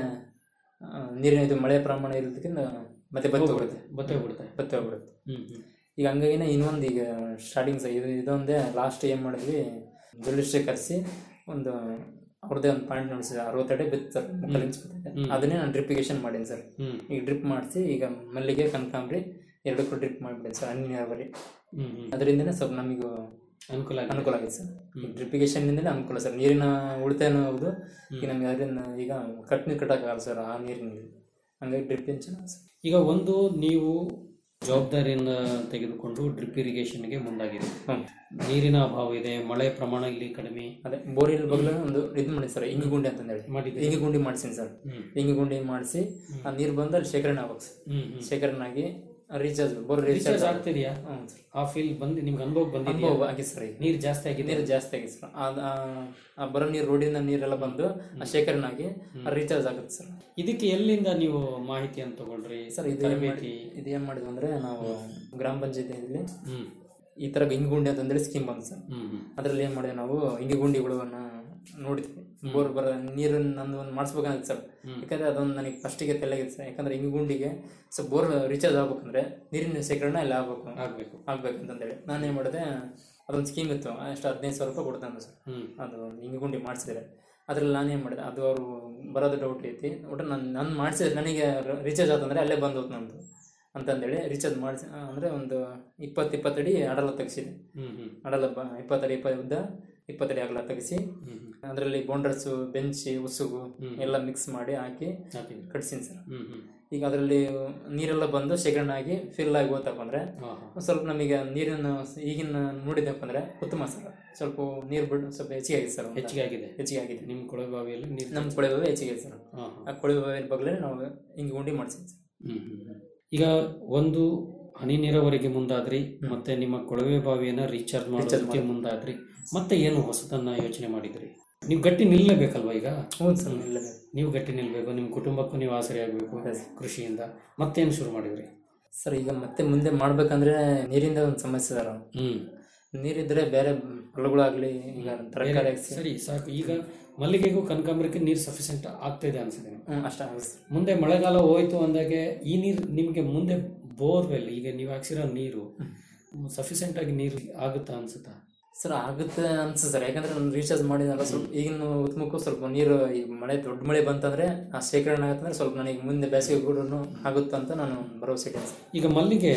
ಆ, ನೀರಿನ ಇದು ಮಳೆ ಪ್ರಮಾಣ ಇರೋದಕ್ಕಿಂತ ಮತ್ತೆ ಬತ್ತಿ ಹೋಗುತ್ತೆ ಬತ್ತೆ ಬಿಡುತ್ತೆ ಬತ್ತಿ ಹೋಗ್ಬಿಡುತ್ತೆ ಹ್ಮ್ ಹ್ಮ್ ಈಗ ಹಂಗಾಗಿನೇ ಇನ್ನೊಂದು ಈಗ ಸ್ಟಾರ್ಟಿಂಗ್ ಇದು ಇದೊಂದೇ ಲಾಸ್ಟ್ ಏನು ಮಾಡಿದ್ವಿ ಜುಲಿಸ್ಟ್ರಿ ಕರೆಸಿ ಒಂದು ಅವ್ರದ್ದೇ ಒಂದು ಪಾಯಿಂಟ್ ನೋಡಿಸಿದೆ ಅರವತ್ತೆರಡು ಬಿತ್ತು ಸರ್ ಮುಕ್ಕಲ್ ಇಂಚ್ ಬಿತ್ತಿದೆ ಹ್ಮ್. ಅದನ್ನೇ ನಾನು ಡ್ರಿಪ್ಪಿಗೇಷನ್ ಮಾಡೀನಿ ಸರ್ ಹ್ಮ್ ಈಗ ಡ್ರಿಪ್ ಮಾಡಿಸಿ ಈಗ ಮಲ್ಲಿಗೆ ಕನಕಾಂಬರಿ ಎರಡಕ್ಕೂ ಡ್ರಿಪ್ ಮಾಡಿಬಿಡಿ ಸರ್ ಹನಿ ನೀರಾವರಿ ಹ್ಮ್ ಹ್ಮ್ ಅದರಿಂದನೇ ಸ್ವಲ್ಪ ನಮಗೂ ಅನುಕೂಲ ಆಗಿದೆ ಅನುಕೂಲ ಆಗಿದೆ ಸರ್ ಈ ಡ್ರಿಪ್ಪಿಗೇಷನ್ನಿಂದಲೇ ಅನುಕೂಲ ಸರ್ ನೀರಿನ ಉಳಿತಾಯನೂ ಹೌದು ಈಗ ನಮಗೆ ಅದರಿಂದ ಈಗ ಕಟ್ ನೀರು ಕಟ್ಟೋಕ್ಕಾಗಲ್ಲ ಸರ್ ಆ ನೀರಿನಲ್ಲಿ ಹಂಗಾಗಿ ಡ್ರಿಪ್ ಚೆನ್ನಾಗಿ ಸರ್ ಈಗ ಒಂದು ನೀವು ಜವಾಬ್ದಾರಿಯನ್ನು ತೆಗೆದುಕೊಂಡು ಡ್ರಿಪ್ ಇರಿಗೇಷನ್ಗೆ ಮುಂದಾಗಿದೆ ಹ್ಮ್. ನೀರಿನ ಅಭಾವ ಇದೆ ಮಳೆ ಪ್ರಮಾಣ ಇಲ್ಲಿ ಕಡಿಮೆ ಅದೇ ಬೋರಿನ ಬಗ್ಲ ಒಂದು ಇದು ಮಾಡಿ ಸರ್ ಇಂಗಿ ಗುಂಡಿ ಅಂತ ಹೇಳಿ ಮಾಡಿದ್ದೀರಿ? ಇಂಗಿ ಗುಂಡಿ ಮಾಡಿಸಿನಿ ಸರ್ ಹ್ಮ್. ಇಂಗಿ ಗುಂಡಿ ಮಾಡಿಸಿ ಆ ನೀರು ಬಂದು ಅಲ್ಲಿ ಶೇಖರಣೆ ಆಗ್ಬೇಕು ಸರ್ ಹ್ಮ್ ಹ್ಮ್ ಶೇಖರಣೆ ಆಗಿ ರೀಚಾರ್ಜ್ ಬೋರ್ ರಿಚಾರ್ಜ್ ರೀಚಾರ್ಜ್ ಆಗ್ತಿದೆಯಾ ಹ್ಞೂ ಸರ್ ಆ ಫೀಲ್ ಬಂದು ನಿಮ್ಗೆ ಅನುಭವ ಬಂದಿದೆಯಾ ಅನುಭವ ಆಗಿದೆ ಸರ್ ಈಗ ನೀರು ಜಾಸ್ತಿ ಆಗಿದೆ ನೀರು ಜಾಸ್ತಿ ಆಗಿದೆ ಸರ್ ಅದ್- ಆ- ಆ ಬರೋ ನೀರು ರೋಡಿನ ನೀರೆಲ್ಲ ಬಂದು ಆ ಶೇಖರಣೆ ಆಗಿ ರೀಚಾರ್ಜ್ ಆಗುತ್ತೆ ಸರ್ ಇದಕ್ಕೆ ಎಲ್ಲಿಂದ ನೀವು ಮಾಹಿತಿಯನ್ನು ತಗೊಳ್ರಿ ಸರ್ ಇದು ಏನ್ ತರಬೇತಿ ಮಾಡಿ- ಇದು ಏನ್ ಮಾಡಿದ್ವಿ ಅಂದ್ರೆ ನಾವು ಗ್ರಾಮ ಪಂಚಾಯತಿಯಲ್ಲಿ ಹ್ಮ್ ಈ ತರ ಇಂಗಿ ಗುಂಡಿ ಅಂತಂದೇಳಿ ಸ್ಕೀಮ್ ಬಂತು ಸರ್ ಹ್ಮ್ ಹ್ಮ್ ಅದ್ರಲ್ಲಿ ಏನ್ ಮಾಡಿದ್ವಿ ನಾವು ಇಂಗಿ ಗುಂಡಿಗಳನ್ನ ನೋಡಿದ್ವಿ ಬೋರ್ ಬರ ನೀರು ನಂದು ಒಂದು ಮಾಡಿಸ್ಬೇಕಂತ ಸರ್ ಯಾಕಂದ್ರೆ ಅದೊಂದು ನನಗೆ ಫಸ್ಟಿಗೆ ತೆಲ್ಲಾಗಿತ್ತು ಸರ್ ಯಾಕಂದ್ರೆ ಇಂಗಿ ಗುಂಡಿಗೆ ಸೊ ಬೋರ್ ರೀಚಾರ್ಜ್ ಆಗ್ಬೇಕಂದ್ರೆ ನೀರಿನ ಶೇಖರಣೆ ಅಲ್ಲಿ ಆಗ್ಬೇಕು ಆಗ್ಬೇಕು ಆಗ್ಬೇಕಂತಂದೇಳಿ ನಾನು ಏನು ಮಾಡಿದೆ ಅದೊಂದು ಸ್ಕೀಮ್ ಇತ್ತು ಅಷ್ಟು ಹದಿನೈದು ಸಾವಿರ ರೂಪಾಯಿ ಕೊಡ್ತಾನೆ ಸರ್ ಹ್ಮ್ ಅದು ಇಂಗಿ ಗುಂಡಿ ಮಾಡಿಸಿದ್ರೆ ಅದ್ರಲ್ಲಿ ನಾನು ಏನು ಮಾಡಿದೆ ಅದು ಅವರು ಬರೋದು ಡೌಟ್ ಐತಿ ಒಟ್ಟು ನಾನು ನಾನು ಮಾಡಿಸಿದ್ರೆ ನನಗೆ ರೀಚಾರ್ಜ್ ಆತಂದ್ರೆ ಅಲ್ಲೇ ಬಂದು ಹೋಯ್ತು ನಂದು ಅಂತಂದೇಳಿ ರೀಚಾರ್ಜ್ ಮಾಡಿಸಿ ಅಂದರೆ ಒಂದು ಇಪ್ಪತ್ತು ಇಪ್ಪತ್ತಡಿ ಅಡಲ ತೆಗಿಸಿದೆ ಹ್ಮ್ ಹ್ಮ್ ಅಡಲ ಬ ಇಪ್ಪತ್ತಡಿ ಇಪ್ಪತ್ತು ಉದ್ದ ಇಪ್ಪತ್ತಡಿ ಅಗಲ ತೆಗಿಸಿ ಹ್ಮ್ ಅದರಲ್ಲಿ ಬೌಂಡ್ರಸ್ಸು ಬೆಂಚಿ ಉಸುಗು ಹ್ಮ್. ಎಲ್ಲ ಮಿಕ್ಸ್ ಮಾಡಿ ಹಾಕಿ ಹಾಕಿದ್ರಿ. ಕಟ್ಸಿನಿ ಸರ್ ಹ್ಮ್ ಹ್ಮ್ ಈಗ ಅದರಲ್ಲಿ ನೀರೆಲ್ಲ ಬಂದು ಶೇಖರಣೆ ಆಗಿ ಫಿಲ್ ಆಗಿ ಹೋತಪ್ಪ ಅಂದ್ರೆ ಹಾ ಹಾ ಒಂದ್ ಸ್ವಲ್ಪ ನಮಗೆ ನೀರನ್ನು ಈಗಿನ ನೋಡಿದಪ್ಪ ಅಂದ್ರೆ ಉತ್ತಮ ಸರ್ ಸ್ವಲ್ಪ ನೀರು ಬಿಟ್ಟು ಸ್ವಲ್ಪ ಹೆಚ್ಚಿಗೆ ಆಗಿದೆ ಸರ್ ಒಂದು. ಹೆಚ್ಚಿಗೆ ಆಗಿದೆ ಹೆಚ್ಚಿಗೆ ಆಗಿದೆ ನಿಮ್ಮ ಕೊಳವೆ ಬಾವಿಯಲ್ಲಿ ನೀರು ನಮ್ಮ ಕೊಳೆ ಬಾವಿ ಹೆಚ್ಚಿಗೆ ಆಗಿದೆ ಸರ್ ಹಾ ಹಾ ಆ ಕೊಳೆ ಬಾವಿ ಬಗ್ಲೇ ನಾವು ಹಿಂಗೆ ಗುಂಡಿ ಮಾಡಿಸಿದ್ವಿ ಸರ್ ಹ್ಮ್ ಹ್ಮ್ ಹ್ಮ್. ಈಗ ಒಂದು ಹನಿ ನೀರಾವರಿಗೆ ಮುಂದಾದ್ರಿ ಮತ್ತೆ ನಿಮ್ಮ ಕೊಳವೆ ಬಾವಿಯನ್ನ ರೀಚಾರ್ಜ್ ಮಾಡೋದಕ್ಕೆ ಮುಂದಾದ್ರಿ ಮತ್ತೆ ಏನು ಹೊಸದನ್ನ ಯೋಚನೆ ಮಾಡಿದ್ರಿ ನೀವು ಗಟ್ಟಿ ನಿಲ್ಲಬೇಕಲ್ವಾ ಈಗ ಹೌದು ಸರ್ ಇಲ್ಲ ನೀವು ಗಟ್ಟಿ ನಿಲ್ಬೇಕು ನಿಮ್ಮ ಕುಟುಂಬಕ್ಕೂ ನೀವು ಆಸರೆ ಆಗಬೇಕು ಕೃಷಿಯಿಂದ ಮತ್ತೇನು ಶುರು ಮಾಡಿದ್ರಿ ಸರ್ ಈಗ ಮತ್ತೆ ಮುಂದೆ ಮಾಡ್ಬೇಕಂದ್ರೆ ನೀರಿಂದ ಒಂದು ಸಮಸ್ಯೆ ಸರ್ ಹ್ಮ್ ನೀರಿದ್ರೆ ಬೇರೆ ಹೊಲಗಳಾಗ್ಲಿ ಈಗ ತರಕಾರಿ ಹಾಕ್ಸಿ ಸರಿ ಸಾಕು ಈಗ ಮಲ್ಲಿಗೆಗೂ ಕನಕಾಂಬರಕ್ಕೆ ನೀರು ಸಫಿಷಿಯೆಂಟ್ ಆಗ್ತಿದೆ ಅನ್ಸುತ್ತೆ ನಿಮ್ಗೆ. ಹ್ಮ್ ಅಷ್ಟ ಆಗುತ್ತೆ ಸರ್ ಮುಂದೆ ಮಳೆಗಾಲ ಹೋಯ್ತು ಅಂದಾಗೆ ಈ ನೀರು ನಿಮಗೆ ಮುಂದೆ ಬೋರ್ವೆಲ್ ಈಗ ನೀವು ಹಾಕ್ಸಿರೋ ನೀರು ಸಫಿಷಿಯೆಂಟ್ ಆಗಿ ನೀರು ಆಗುತ್ತಾ ಅನ್ಸುತ್ತಾ ಸರ್ ಆಗುತ್ತೆ ಅನ್ಸುತ್ತೆ ಸರ್ ಯಾಕಂದ್ರೆ ನಾನು ರೀಚಾರ್ಜ್ ಮಾಡಿದಾಗ ಸ್ವಲ್ಪ ಈಗಿನ ಉತ್ಮಕ್ಕೂ ಸ್ವಲ್ಪ ನೀರು ಈಗ ಮಳೆ ದೊಡ್ಡ ಮಳೆ ಬಂತಂದ್ರೆ ಆ ಶೇಖರಣೆ ಆಗುತ್ತಂದ್ರೆ ಸ್ವಲ್ಪ ನನಗೆ ಮುಂದೆ ಬೇಸಿಗೆ ಕೂಡ ಆಗುತ್ತಂತ ನಾನು ಭರವಸೆ ಇಟ್ಟೆ ಸರ್ ಈಗ ಮಲ್ಲಿಗೆ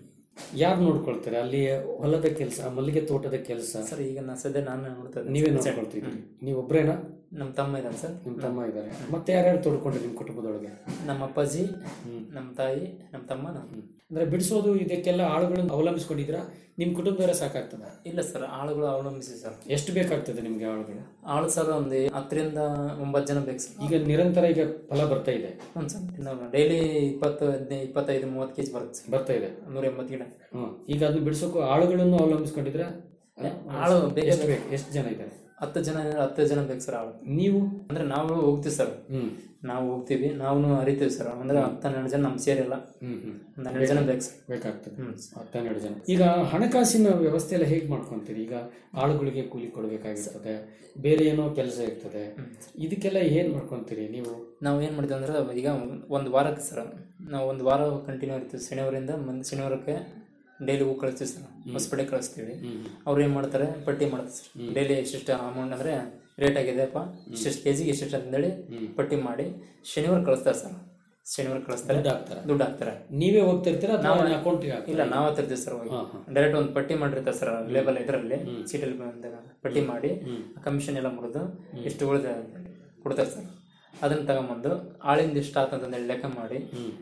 ಯಾರು ನೋಡ್ಕೊಳ್ತಾರೆ ಅಲ್ಲಿ ಹೊಲದ ಕೆಲಸ ಮಲ್ಲಿಗೆ ತೋಟದ ಕೆಲಸ ಸರ್ ಈಗ ನಾ ಸದ್ಯ ನಾನು ನೋಡ್ತಾ ಇದ್ದೀನಿ. ನೀವೇ ನೋಡ್ಕೊಳ್ತಿದ್ರಿ ನೀವು ಒಬ್ರೇನಾ ನಮ್ಮ ತಮ್ಮ ಇದ್ದಾನೆ ಸರ್ ನಿಮ್ಮ ತಮ್ಮ ಇದ್ದಾರೆ ಮತ್ತೆ ಯಾರ್ಯಾರು ತೋಡ್ಕೊಂಡ್ರಿ ನಿಮ್ಮ ಕುಟುಂಬದೊಳಗೆ ನಮ್ಮ ಅಪ್ಪಾಜಿ ನಮ್ಮ ತಾಯಿ ನಮ್ಮ ತಮ್ಮ ನಾನು ಅಂದ್ರೆ ಬಿಡಿಸೋದು ಇದಕ್ಕೆಲ್ಲ ಆಳುಗಳನ್ನು ಅವಲಂಬಿಸ್ಕೊಂಡಿದ್ದೀರಾ ನಿಮ್ಮ ಕುಟುಂಬದವರೇ ಸಾಕಾಗ್ತದ ಇಲ್ಲ ಸರ್ ಆಳುಗಳು ಅವಲಂಬಿಸಿ ಸರ್ ಎಷ್ಟು ಬೇಕಾಗ್ತದೆ ನಿಮ್ಗೆ ಆಳುಗಳು ಆಳು ಸರ್ ಒಂದು ಹತ್ತರಿಂದ ಒಂಬತ್ತು ಜನ ಬೇಕು ಸರ್ ಈಗ ನಿರಂತರ ಈಗ ಫಲ ಬರ್ತಾ ಇದೆ ಹ್ಞೂ ಸರ್ ಡೈಲಿ ಇಪ್ಪತ್ತು ಹದಿನೈದು ಇಪ್ಪತ್ತೈದು ಮೂವತ್ತು ಕೆಜಿ ಬರುತ್ತೆ ಸರ್ ಬರ್ತಾ ಇದೆ ನೂರ ಎಂಬತ್ತು ಗಿಡ ಹ್ಮ್ ಈಗ ಅದನ್ನ ಬಿಡಿಸೋಕು ಆಳುಗಳನ್ನು ಅವಲಂಬಿಸ್ಕೊಂಡಿದ್ರೆ ಆಳು ಬೇಕು ಎಷ್ಟು ಬೇಕು ಎಷ್ಟು ಜನ ಇದ್ದಾರೆ ಹತ್ತು ಜನ ಇದ್ರೆ ಹತ್ತು ಜನ ಬೇಕು ಸರ್ ಆಳು ನೀವು ಅಂದ್ರೆ ನಾವು ಹೋಗ್ತೀವಿ ಸರ್ ಹ್ಮ್ ನಾವು ಹೋಗ್ತೀವಿ ನಾವು ಅರಿತೀವಿ ಸರ್ ಅಂದ್ರೆ ಹತ್ತು ಹನ್ನೆರಡು ಜನ ನಮ್ಮ ಸೇರಿಲ್ಲ ಹ್ಮ್ ಹ್ಮ್ ಒಂದು ಹನ್ನೆರಡು ಜನ ಬೇಕು ಸರ್ ಬೇಕಾಗ್ತದೆ ಹ್ಮ್. ಹತ್ತೆರಡು ಜನ ಈಗ ಹಣಕಾಸಿನ ವ್ಯವಸ್ಥೆ ಎಲ್ಲ ಹೇಗೆ ಮಾಡ್ಕೊಂತೀರಿ ಈಗ ಆಳುಗಳಿಗೆ ಕೂಲಿ ಕೊಡಬೇಕಾಗಿರ್ತದೆ ಬೇರೆ ಏನೋ ಕೆಲಸ ಇರ್ತದೆ ಇದಕ್ಕೆಲ್ಲ ಏನ್ ಮಾಡ್ಕೊಂತೀರಿ ನೀವು ನಾವು ಏನು ಮಾಡ್ತೀವಿ ಅಂದ್ರೆ ಈಗ ಒಂದು ವಾರಕ್ಕೆ ಸರ್ ನಾವು ಒಂದು ವಾರ ಕಂಟಿನ್ಯೂ ಇರ್ತೀವಿ ಶನಿವಾರದಿಂದ ಮಂದ್ ಶನಿವಾರಕ್ಕೆ ಡೈಲಿ ಹೂ ಕಳಿಸ್ತೀವಿ ಸರ್ ಹೊಸಪೇಟೆ ಕಳಿಸ್ತೀವಿ ಅವ್ರು ಏನು ಮಾಡ್ತಾರೆ ಪಟ್ಟಿ ಮಾಡ್ತಾರೆ ಸರ್ ಡೈಲಿ ಎಷ್ಟೆಷ್ಟು ಅಮೌಂಟ್ ಅಂದರೆ ರೇಟ್ ಆಗಿದೆಯಪ್ಪ ಇಷ್ಟೆಷ್ಟು ಕೆ ಜಿಗೆ ಇಷ್ಟೆಷ್ಟು ಅಂತೇಳಿ ಪಟ್ಟಿ ಮಾಡಿ ಶನಿವಾರ ಕಳಿಸ್ತಾರೆ ಸರ್ ಶನಿವಾರ ಕಳಿಸ್ತಾರೆ ದುಡ್ಡು ಹಾಕ್ತಾರ ದುಡ್ಡು ಹಾಕ್ತಾರೆ ನೀವೇ ಹೋಗ್ತಿರ್ತೀರಾ ಅಥವಾ ನಾವು- ಅಕೌಂಟಿಗೆ ಇಲ್ಲ ನಾವೇ ತರ್ತೀವಿ ಸರ್ ಹೋಗಿ ಡೈರೆಕ್ಟ್ ಒಂದು ಪಟ್ಟಿ ಮಾಡಿರ್ತಾರೆ ಸರ್ ಲೇಬಲ್ ಇದರಲ್ಲಿ ಚೀಟಲ್ಲಿ ಬಂದಾಗ ಪಟ್ಟಿ ಮಾಡಿ ಕಮಿಷನ್ ಎಲ್ಲ ಮುರಿದು ಎಷ್ಟು ಉಳಿದ ಕೊಡ್ತಾರೆ ಸರ್ ಅದನ್ನ ತಗೊಂಬಂದು ಆಳಿಂದ ಇಷ್ಟ ಆತಂತಂದೇಳಿ ಲೆಕ್ಕ ಮಾಡಿ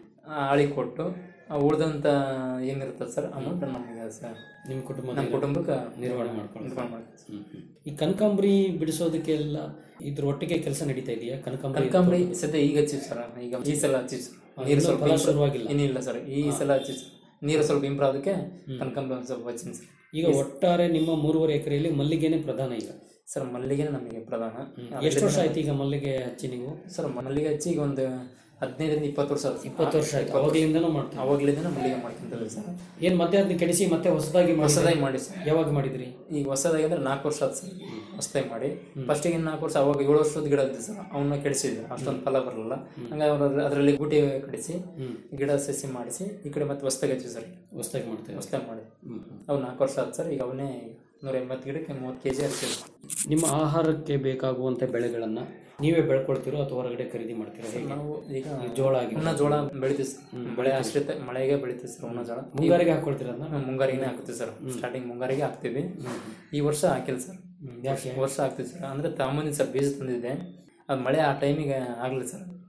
ಆ ಆಳಿಗೆ ಕೊಟ್ಟು ಆ ಉಳ್ದಂತ ಏನಿರ್ತದೆ ಸರ್ ಅಮೌಂಟ್ ನಮಗೆ ಸರ್ ನಿಮ್ಮ ಕುಟುಂಬ ನಮ್ಮ ಕುಟುಂಬಕ್ಕೆ ನಿರ್ವಹಣೆ ಮಾಡ್ಕೊಳ್ಳಿ ನಿರ್ವಹಣೆ ಮಾಡ್ತೀವಿ ಸರ್. ಹ್ಮ್, ಹ್ಮ್. ಈ ಕನಕಾಂಬರಿ ಬಿಡಿಸೋದಕ್ಕೆಲ್ಲ ಇದ್ರ ಒಟ್ಟಿಗೆ ಕೆಲಸ ನಡೀತಾ ಇದೆಯಾ ಕನಕಾಂಬರಿ ಕನಕಾಂಬರಿ ಸದ್ಯ ಈಗ ಹಚ್ಚಿವಿ ಸರ್ ಈಗ ಈ ಸಲ ಹಚ್ಚಿವಿ ಸರ್ ನೀರು ಇನ್ನೂ ಸ್ವಲ್ಪ ಫಲ improve- ಶುರುವಾಗಿಲ್ಲ. ಏನಿಲ್ಲ ಸರ್ ಈ ಸಲ ಹಚ್ಚಿವಿ ಸರ್ ನೀರು ಸ್ವಲ್ಪ ಇಂಪ್ರೂವ್ ಆದಕ್ಕೆ ಕನಕಾಂಬರಿ ಒಂದು ಸ್ವಲ್ಪ ಹಚ್ಚಿನಿ ಸರ್ ಈಗ ಒಟ್ಟಾರೆ ನಿಮ್ಮ ಮೂರುವರೆ ಎಕರೆಯಲ್ಲಿ ಮಲ್ಲಿಗೆನೆ ಪ್ರಧಾನ ಈಗ ಸರ್ ಮಲ್ಲಿಗೆನೇ ನಮಗೆ ಪ್ರಧಾನ ಎಷ್ಟು ವರ್ಷ ಆಯ್ತು ಈಗ ಮಲ್ಲಿಗೆ ಹಚ್ಚಿ ನೀವು ಸರ್ ಮಲ್ಲಿಗೆ ಹಚ್ಚಿ ಈಗ ಒಂದು ಹದಿನೈದರಿಂದ ಇಪ್ಪತ್ತು ವರ್ಷ ಆಯ್ತು. ಇಪ್ಪತ್ತು ವರ್ಷ ಆಯ್ತು ಅವಾಗಲಿಂದನೂ ಮಾಡ್ತೀವಿ ಅವಾಗ್ಲಿಂದ ಮಲ್ಲಿಗೆ ಮಾಡ್ಕೊಂತೀವಿ ಸರ್ ಏನ್ ಮತ್ತೆ ಅದನ್ನ ಕೆಡಿಸಿ ಮತ್ತೆ ಹೊಸದಾಗಿ ಮಾಡಿದ್ರಿ? ಹೊಸದಾಗಿ ಮಾಡಿ ಸರ್ ಯಾವಾಗ ಮಾಡಿದ್ರಿ ಈಗ ಹೊಸದಾಗಿ ಅಂದ್ರೆ ನಾಲ್ಕು ವರ್ಷ ಆಯ್ತು ಸರ್ ಹೊಸದಾಗಿ ಮಾಡಿ ಫಸ್ಟಿಗೆ ನಾಲ್ಕು ವರ್ಷ ಅವಾಗ ಏಳು ವರ್ಷದ ಗಿಡ ಇದ್ದು ಸರ್ ಅವನ್ನ ಕೆಡಿಸಿದ್ರು ಅಷ್ಟೊಂದು ಫಲ ಬರಲಿಲ್ಲ ಹಂಗಾಗಿ ಅವ್ರು ಅದರಲ್ಲಿ ಗೂಟಿ ಕಡಿಸಿ ಗಿಡ ಸಸಿ ಮಾಡಿಸಿ ಈ ಕಡೆ ಮತ್ತೆ ಹೊಸದಾಗಿ ಹಚ್ಚಿವಿ ಸರ್ ಹೊಸದಾಗಿ ಮಾಡ್ತೇವೆ ಹೊಸದಾಗಿ ಮಾಡಿ ಅವು ನಾಲ್ಕು ವರ್ಷ ಆಯ್ತು ಸರ್ ಈಗ ಅವನ್ನೇ ನೂರ ಎಂಬತ್ತು ಗಿಡಕ್ಕೆ ಮೂವತ್ತು ಕೆ ಜಿ ಹಚ್ಚಿವಿ ನಿಮ್ಮ ಆಹಾರಕ್ಕೆ ಬೇಕಾಗುವಂತ ಬೆಳೆಗಳನ್ನ ನೀವೇ ಬೆಳ್ಕೊಳ್ತೀರೋ ಅಥವಾ ಹೊರಗಡೆ ಖರೀದಿ ಮಾಡ್ತೀರೋ ಹೇಗೆ ನಾವು ಈಗ ಈ ಜೋಳ ಆಗಿ ಉಣ್ಣ ಜೋಳ ಬೆಳಿತೀವಿ ಸರ್ ಬೆಳೆ ಆಶ್ರಿತ ಮಳೆಗೆ ಬೆಳಿತೀವಿ ಸರ್ ಉಣ್ಣ ಜೋಳ ಮುಂಗಾರಿಗೆ ಹಾಕೊಳ್ತೀರ ಅದನ್ನ ನಾವು ಮುಂಗಾರಿನೇ ಹಾಕ್ತೀವಿ ಸರ್ ಸ್ಟಾರ್ಟಿಂಗ್ ಮುಂಗಾರಿಗೆ ಹಾಕ್ತೀವಿ ಈ ವರ್ಷ ಹಾಕಿಲ್ಲ ಸರ್ ಯಾಕೆ ವರ್ಷ ಹಾಕ್ತೀವಿ ಸರ್ ಅಂದ್ರೆ ತಾಮಂದಿ ಸರ್ ಬೀಜ ತಂದಿದೆ ಅದು ಮಳೆ ಆ ಟೈಮಿಗೆ ಆಗಲಿಲ್ಲ ಸರ್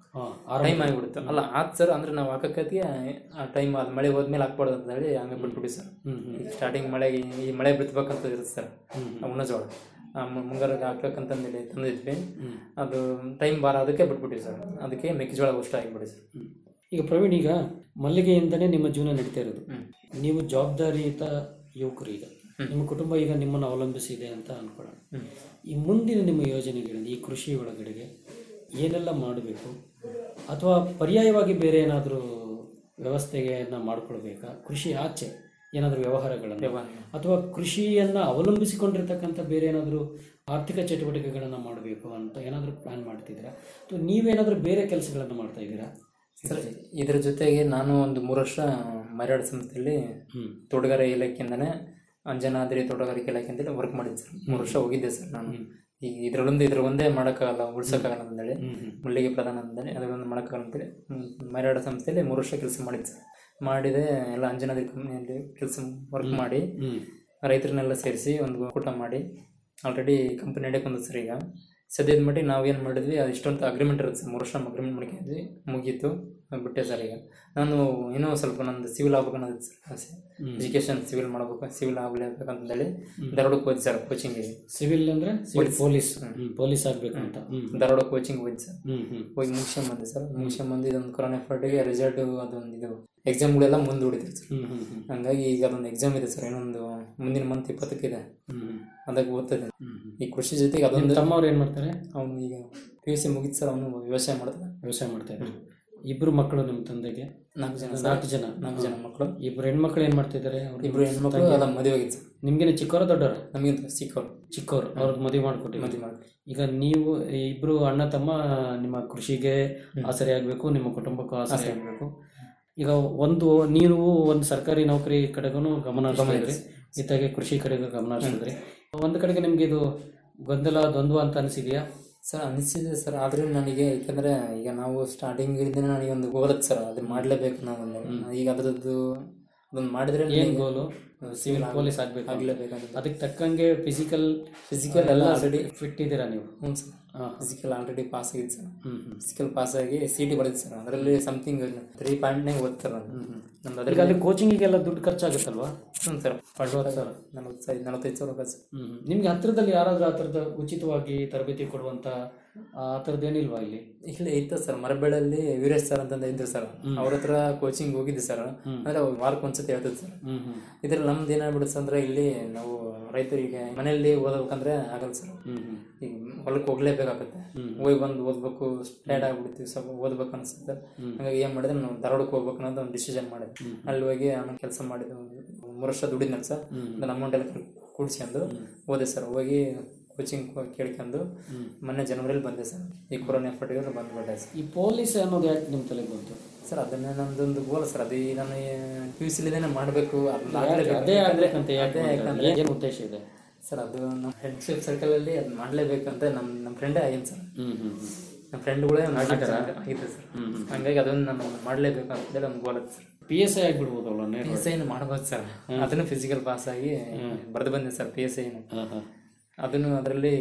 ಹಾ, ಟೈಮ್ ಆಗಿಬಿಡುತ್ತೆ ಅಲ್ಲ ಆತ್ ಸರ್ ಅಂದ್ರೆ ನಾವು ಹಾಕಕ್ಕೆ ಆ ಟೈಮ್ ಅದು ಮಳೆ ಹೋದ್ಮೇಲೆ ಹಾಕ್ಬಾರ್ದು ಅಂತ ಹೇಳಿ ಹಂಗೆ ಬಿಟ್ಬಿಡಿ ಸರ್ ಸ್ಟಾರ್ಟಿಂಗ್ ಮಳೆಗೆ ಈ ಮಳೆ ಬಿತ್ತಬೇಕಂತ ಇರುತ್ತೆ ಸರ್ ಉಣ್ಣ ಜೋಳ ಆ ಮು- ಮುಂಗಾರಿಗೆ ಹಾಕ್ಬೇಕಂತಂದೇಳಿ ತಂದಿದ್ವಿ ಅದು ಟೈಮ್ ಬಾರ ಅದಕ್ಕೆ ಬಿಟ್ಬಿಟ್ಟಿವಿ ಸರ್ ಅದಕ್ಕೆ ಮೆಕ್ಕೆಜೋಳ ಅಷ್ಟು ಆಗಿಬಿಡಿ ಸರ್ ಈಗ ಪ್ರವೀಣ್ ಈಗ ಮಲ್ಲಿಗೆಯಿಂದನೇ ನಿಮ್ಮ ಜೀವನ ನಡೀತಾ ಇರೋದು ನೀವು ಜವಾಬ್ದಾರಿಯುತ ಯುವಕರು ಈಗ ನಿಮ್ಮ ಕುಟುಂಬ ಈಗ ನಿಮ್ಮನ್ನು ಅವಲಂಬಿಸಿದೆ ಅಂತ ಅನ್ಕೊಳ್ಳೋಣ ಈ ಮುಂದಿನ ನಿಮ್ಮ ಯೋಜನೆಗಳಿಂದ ಈ ಕೃಷಿ ಒಳಗಡೆಗೆ ಏನೆಲ್ಲ ಮಾಡಬೇಕು ಅಥವಾ ಪರ್ಯಾಯವಾಗಿ ಬೇರೆ ಏನಾದರೂ ವ್ಯವಸ್ಥೆಯನ್ನ ಮಾಡ್ಕೊಳ್ಬೇಕಾ ಕೃಷಿ ಆಚೆ ಏನಾದರೂ ವ್ಯವಹಾರಗಳನ್ನು ಅಥವಾ ಕೃಷಿಯನ್ನ ಅವಲಂಬಿಸಿಕೊಂಡಿರ್ತಕ್ಕಂಥ ಬೇರೆ ಏನಾದರೂ ಆರ್ಥಿಕ ಚಟುವಟಿಕೆಗಳನ್ನು ಮಾಡಬೇಕು ಅಂತ ಏನಾದರೂ ಪ್ಲಾನ್ ಮಾಡ್ತಿದ್ದೀರಾ ಅಥವಾ ನೀವೇನಾದರೂ ಬೇರೆ ಕೆಲಸಗಳನ್ನು ಮಾಡ್ತಾ ಇದ್ದೀರಾ ಸರ್ ಇದರ ಜೊತೆಗೆ ನಾನು ಒಂದು ಮೂರು ವರ್ಷ ಮರಾಠ ಸಂಸ್ಥೆಯಲ್ಲಿ ತೋಟಗಾರ ಇಲಾಖೆಯಿಂದನೇ ಅಂಜನಾದ್ರಿ ತೋಟಗಾರಿಕೆ ಇಲಾಖೆ ಅಂತೇಳಿ ವರ್ಕ್ ಮಾಡಿದ್ದೆ ಸರ್ ಮೂರು ವರ್ಷ ಹೋಗಿದ್ದೆ ಸರ್ ನಾನು ಈಗ ಇದರಲ್ಲೊಂದು ಇದ್ರ ಒಂದೇ ಮಾಡೋಕ್ಕಾಗಲ್ಲ ಉಳ್ಸೋಕ್ಕಾಗಲ್ಲ ಅಂತೇಳಿ ಮಲ್ಲಿಗೆ ಪ್ರಧಾನ ಅಂತೇಳಿ ಅದರೊಂದು ಮಾಡೋಕ್ಕಾಗಲ್ಲ ಅಂತೇಳಿ ಮರಾಠ ಸಂಸ್ಥೆಯಲ್ಲಿ ಮೂರು ವರ್ಷ ಕೆಲಸ ಮಾಡಿದ್ದೆ ಸರ್ ಮಾಡಿದೆ ಎಲ್ಲ ಅಂಜನಾದ್ರಿ ಕಂಪ್ನಿಯಲ್ಲಿ ಕೆಲಸ ವರ್ಕ್ ಮಾಡಿ ರೈತರನ್ನೆಲ್ಲ ಸೇರಿಸಿ ಒಂದು ಒಕ್ಕೂಟ ಮಾಡಿ ಆಲ್ರೆಡಿ ಕಂಪನಿ ನಡೆಯಕ್ಕೆ ಸರ್ ಈಗ ಸದ್ಯದ ಮಟ್ಟಿಗೆ ನಾವು ಏನು ಮಾಡಿದ್ವಿ ಅದು ಇಷ್ಟೊಂದು ಅಗ್ರಿಮೆಂಟ್ ಇರುತ್ತೆ ಸರ್ ಮೂರು ವರ್ಷ ಅಗ್ರಿಮೆಂಟ್ ಮಾಡ್ಕೊಂಡಿದ್ವಿ ಮುಗೀತು ಅದ್ ಬಿಟ್ಟೆ ಸರ್ ಈಗ ನಾನು ಏನೋ ಸ್ವಲ್ಪ ನಂದು ಸಿವಿಲ್ ಆಗ್ಬೇಕು ಅನ್ನೋದು ಸರ್ ಆಸೆ ಎಜುಕೇಶನ್ ಸಿವಿಲ್ ಮಾಡ್ಬೇಕು ಸಿವಿಲ್ ಆಗ್ಲೇಬೇಕಂತೇಳಿ ಧಾರವಾಡಕ್ಕೆ ಹೋಯ್ತು ಸರ್ ಕೋಚಿಂಗಿಗೆ ಸಿವಿಲ್ ಅಂದ್ರೆ ಸಿವಿಲ್ ಪೊಲೀಸ್ ಪೊಲೀಸ್ ಆಗ್ಬೇಕಂತ ಹ್ಮ್ ಧಾರವಾಡ ಕೋಚಿಂಗ್ ಹೋಯ್ತು ಸರ್ ಹ್ಮ್ ಹ್ಮ್ ಹೋಗಿ ಮುಗಿಸ್ಕೊಂಬಂದೆ ಸರ್ ಮುಗಿಸ್ಕೊಂಬಂದು ಇದೊಂದು ಕೊರೋನಾ ಎಫರ್ಟಿಗೆ ರಿಸಲ್ಟ್ ಅದೊಂದು ಇದು ಎಕ್ಸಾಮ್ಗಳೆಲ್ಲ ಮುಂದೂಡಿದ್ರು ಸರ್ ಹ್ಮ್ ಹ್ಮ್ ಹ್ಮ್ ಹಂಗಾಗಿ ಈಗ ಅದೊಂದು ಎಕ್ಸಾಮ್ ಇದೆ ಸರ್ ಇನ್ನೊಂದು ಮುಂದಿನ ಮಂತ್ ಇಪ್ಪತ್ತಕ್ಕಿದೆ ಹ್ಮ್ ಅದಕ್ಕೆ ಓದ್ತಿದ್ದೆ ಈ ಕೃಷಿ ಜೊತೆಗೆ ಅದೊಂದು ತಮ್ಮವ್ರು ಏನ್ ಮಾಡ್ತಾರೆ ಅವನು ಈಗ ಪಿ ಯು ಸಿ ಮುಗಿತು ಸರ್ ಅವನು ವ್ಯವಸಾಯ ಮಾಡ್ತಾನೆ ವ್ಯವಸಾಯ ಮಾಡ್ತಾ ಇದ್ದಾರೆ ಇಬ್ರು ಮಕ್ಕಳು ನಿಮ್ಮ ತಂದೆಗೆ ನಾಲ್ಕು ಜನ ಸರ್. ನಾಲ್ಕು ಜನ ನಾಲ್ಕು ಜನ ಮಕ್ಕಳು ಇಬ್ರು ಹೆಣ್ಮಕ್ಳು ಏನ್ ಮಾಡ್ತಿದ್ದಾರೆ ಅವ್ರು ಇಬ್ರು ಹೆಣ್ಮಕ್ಳು ಎಲ್ಲ ಮದುವೆ ಆಗಿತ್ತು ಸರ್ ನಿಮ್ಗೇನೆ ಚಿಕ್ಕವರ ದೊಡ್ಡವರ ನಮಗಿಂತ ಚಿಕ್ಕವ್ರು ಚಿಕ್ಕವರು ಅವ್ರಿಗೆ ಮದುವೆ ಮಾಡ್ಕೊಟ್ಟಿವಿ ಮದುವೆ ಮಾಡಿ ಈಗ ನೀವು ಈ ಇಬ್ರು ಅಣ್ಣ ತಮ್ಮ ನಿಮ್ಮ ಕೃಷಿಗೆ ಆಸರೆ ಆಗ್ಬೇಕು ನಿಮ್ಮ ಕುಟುಂಬಕ್ಕೂ ಆಸರೆ ಆಗ್ಬೇಕು ಈಗ ಒಂದು ನೀವು ಒಂದು ಸರ್ಕಾರಿ ನೌಕರಿ ಕಡೆಗೂ ಗಮನ ಹರಿಸಿದ್ರಿ ಇತ್ತಾಗೆ ಕೃಷಿ ಕಡೆಗೂ ಗಮನ ಹರಿಸಿದ್ರಿ ಒಂದು ಕಡೆಗೆ ನಿಮ್ಗೆ ಇದು ಗೊಂದಲ ದ್ವಂದ್ವ ಅಂತ ಅನಿಸಿದೆಯಾ ಸರ್ ಅನಿಸಿದೆ ಸರ್ ಆದ್ರೂ ನನಗೆ ಯಾಕಂದ್ರೆ ಈಗ ನಾವು ಸ್ಟಾರ್ಟಿಂಗ್ ಇಂದ ನನಗೆ ಒಂದು ಗೋಲ್ ಇತ್ತು ಸರ್ ಅದು ಮಾಡ್ಲೇಬೇಕು ನಾವು ಒಂದು ಈಗ ಅದ್ರದ್ದು ಅದೊಂದು ಮಾಡಿದ್ರೆ ಏನ್ ಗೋಲು ಸಿವಿಲ್ ಪೊಲೀಸ್ ಆಗ್ಬೇಕು ಆಗ್ಲೇಬೇಕಂತ ಅದಕ್ಕೆ ತಕ್ಕಂಗೆ ಫಿಸಿಕಲ್ ಫಿಸಿಕಲ್ ಎಲ್ಲ ಆಲ್ರೆಡಿ ಫಿಟ್ ಇದ್ದೀರಾ ನೀವು ಹ್ಞೂ ಸರ್ ಹಾ. ಫಿಸಿಕಲ್ ಆಲ್ರೆಡಿ ಪಾಸ್ ಆಗಿದೆ ಸರ್ ಹ್ಮ್ ಹ್ಮ್ ಫಿಸಿಕಲ್ ಪಾಸ್ ಆಗಿ ಸಿ ಟಿ ಬರೆದಿದೆ ಸರ್ ಅದರಲ್ಲಿ ಸಮಥಿಂಗ್ ತ್ರೀ ಪಾಯಿಂಟ್ನಾಗ ಓದ್ತಾರೆ ನಾನು ನಮ್ದು ಈಗ ಅದ್ರಲ್ಲಿ ಅಲ್ಲಿ ಕೋಚಿಂಗಿಗೆಲ್ಲ ದುಡ್ಡು ಖರ್ಚಾಗುತ್ತಲ್ವಾ ಹ್ಞೂ ಸರ್ ಅರವತ್ತು ಸಾವಿರ ನಲವತ್ತೈದು ನಲವತ್ತೈದು ಸಾವಿರ ಹೋಗುತ್ತೆ ಸರ್ ಹ್ಮ್ ನಿಮ್ಗೆ ಹತ್ರದಲ್ಲಿ ಯಾರಾದ್ರೂ ಆ ಥರದ ಉಚಿತವಾಗಿ ತರಬೇತಿ ಕೊಡುವಂತ ಆ ಥರದ್ದು ಏನಿಲ್ವಾ ಇಲ್ಲಿ ಇಲ್ಲಿ ಇತ್ತು ಸರ್ ಮರಬೇಡಲ್ಲಿ ವೀರೇಶ್ ಸರ್ ಅಂತಂದ ಇದ್ರು ಸರ್ ಅವ್ರ ಹತ್ರ ಕೋಚಿಂಗ್ ಹೋಗಿದ್ದೆ ಸರ್ ಅಂದ್ರೆ ಅವ್ರು ವಾರಕ್ಕೆ ಒಂದ್ಸತಿ ಹೇಳ್ತದೆ ಸರ್ ಹ್ಮ್ ಹ್ಮ್ ಇದ್ರಲ್ಲಿ ನಮ್ದು ಏನಾಗ್ಬಿಡುತ್ತೆ ಅಂದ್ರೆ ಇಲ್ಲಿ ನಾವು ರೈತರಿಗೆ ಮನೆಯಲ್ಲಿ ಓದಬೇಕಂದ್ರೆ ಆಗಲ್ಲ ಸರ್ ಹ್ಮ್ ಹ್ಮ್ ಈಗ ಹೊಲಕ್ಕೆ ಹೋಗ್ಲೇಬೇಕಾಗುತ್ತೆ ಹೋಗಿ ಬಂದು ಓದ್ಬೇಕು ಟೈರ್ಡ್ ಆಗ್ಬಿಡ್ತೀವಿ ಸ್ವಲ್ಪ ಓದ್ಬೇಕು ಅನ್ಸುತ್ತೆ ಹಂಗಾಗಿ ಏನ್ ಮಾಡಿದ್ರೆ ನಾವು ಧಾರವಾಡಕ್ಕೆ ಹೋಗ್ಬೇಕು ಅನ್ನೋದು ಒಂದು ಡಿಸಿಷನ್ ಮಾಡಿದೆ ಅಲ್ಲಿ ಹೋಗಿ ನಾನು ಕೆಲಸ ಮಾಡಿದ್ದು ಮೂರು ವರ್ಷ ದುಡಿದ್ನಲ್ಲ ಸರ್ ಅದನ್ನ ಅಮೌಂಟ್ ಎಲ್ಲ ಕೂಡಿಸ್ಕೊಂಡು ಓದೆ ಸರ್ ಹೋಗಿ ಕೋಚಿಂಗ್ ಕೇಳ್ಕೊಂಡು ಮೊನ್ನೆ ಜನವರಿಲಿ ಬಂದೆ ಸರ್ ಈ ಕೊರೋನಾ ಎಫರ್ಟ್ಗೆ ಬಂದ್ಬಿಟ್ಟೆ ಸರ್ ಈ ಪೊಲೀಸ್ ಅನ್ನೋದು ಯಾಕೆ ನಿಮ್ಮ ತಲೆಗೆ ಬಂತು ಸರ್ ಅದನ್ನೇ ನಂದೊಂದು ಗೋಲ್ ಸರ್ ಅದು ಈ ನಾನು ಪಿ ಯು ಸಿಲಿದೇನೆ ಮಾಡಬೇಕು ಅದೇ ಆಗ್ಬೇಕಂತ ಯಾಕೆ ಮಾಡ್ತಾರೆ? ಏನ್ ಉದ್ದೇಶ ಇದೆ ಸರ್ ಅದು ನಮ್ಮ ಫ್ರೆಂಡ್ಶಿಪ್ ಸರ್ಕಲ್ ಅಲ್ಲಿ ಅದು ಮಾಡ್ಲೇಬೇಕಂತ ನಮ್ಮ ನಮ್ಮ ಫ್ರೆಂಡೇ ಆಗಿತ್ತು ಸರ್ ಹ್ಮ್ ಹ್ಮ್ ಹ್ಮ್ ನಮ್ಮ ಫ್ರೆಂಡ್ಗಳೇ ಆಗಿತ್ತು ಸರ್ ಹಂಗಾಗಿ ಅದನ್ನ ನಾನು ಮಾಡಲೇಬೇಕು ಅಂತೇಳಿ ಒಂದು ಗೋಲ್ ಇತ್ತು ಸರ್ ಪಿ ಎಸ್ ಐ ಆಗ್ಬಿಡ್ಬೋದಲ್ಲ ಪಿ ನೇರ ಎಸ್ ಐನು ಮಾಡ್ಬೋದು ಸರ್ ಅದನ್ನು ಫಿಸಿಕಲ್ ಪಾಸ್ ಆಗಿ ಬರೆದು ಬಂದೆ ಸರ್ ಪಿ ಎಸ್ ಐನು ಹಾ ಹಾ ಅದನ್ನು ಅದರಲ್ಲಿ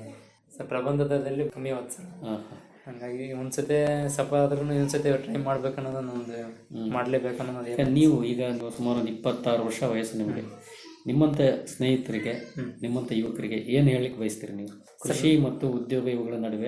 ಸರ್ ಪ್ರಬಂಧದಲ್ಲಿ ಕಮ್ಮಿ ಆಗುತ್ತೆ ಸರ್ ಹಾ ಹಾ ಹಂಗಾಗಿ ಒಂದ್ಸತಿ ಸಪ ಆದ್ರೂ ಇನ್ನೊಂದ್ಸತಿ ಟ್ರೈ ಮಾಡ್ಬೇಕು ಅನ್ನೋದನ್ನ ಒಂದು ಮಾಡ್ಲೇಬೇಕು ಅನ್ನೋದು ಈಗ ನೀವು ಈಗ ಒಂದು ಸುಮಾರು ಒಂದು ಇಪ್ಪತ್ತಾರು ವರ್ಷ ವಯಸ್ಸು ನಿಮಗೆ ನಿಮ್ಮಂತ ಸ್ನೇಹಿತರಿಗೆ ನಿಮ್ಮಂತ ಯುವಕರಿಗೆ ಏನು ಹೇಳಲಿಕ್ಕೆ ಬಯಸ್ತೀರಿ ನೀವು ಕೃಷಿ ಮತ್ತು ಉದ್ಯೋಗ ಇವುಗಳ ನಡುವೆ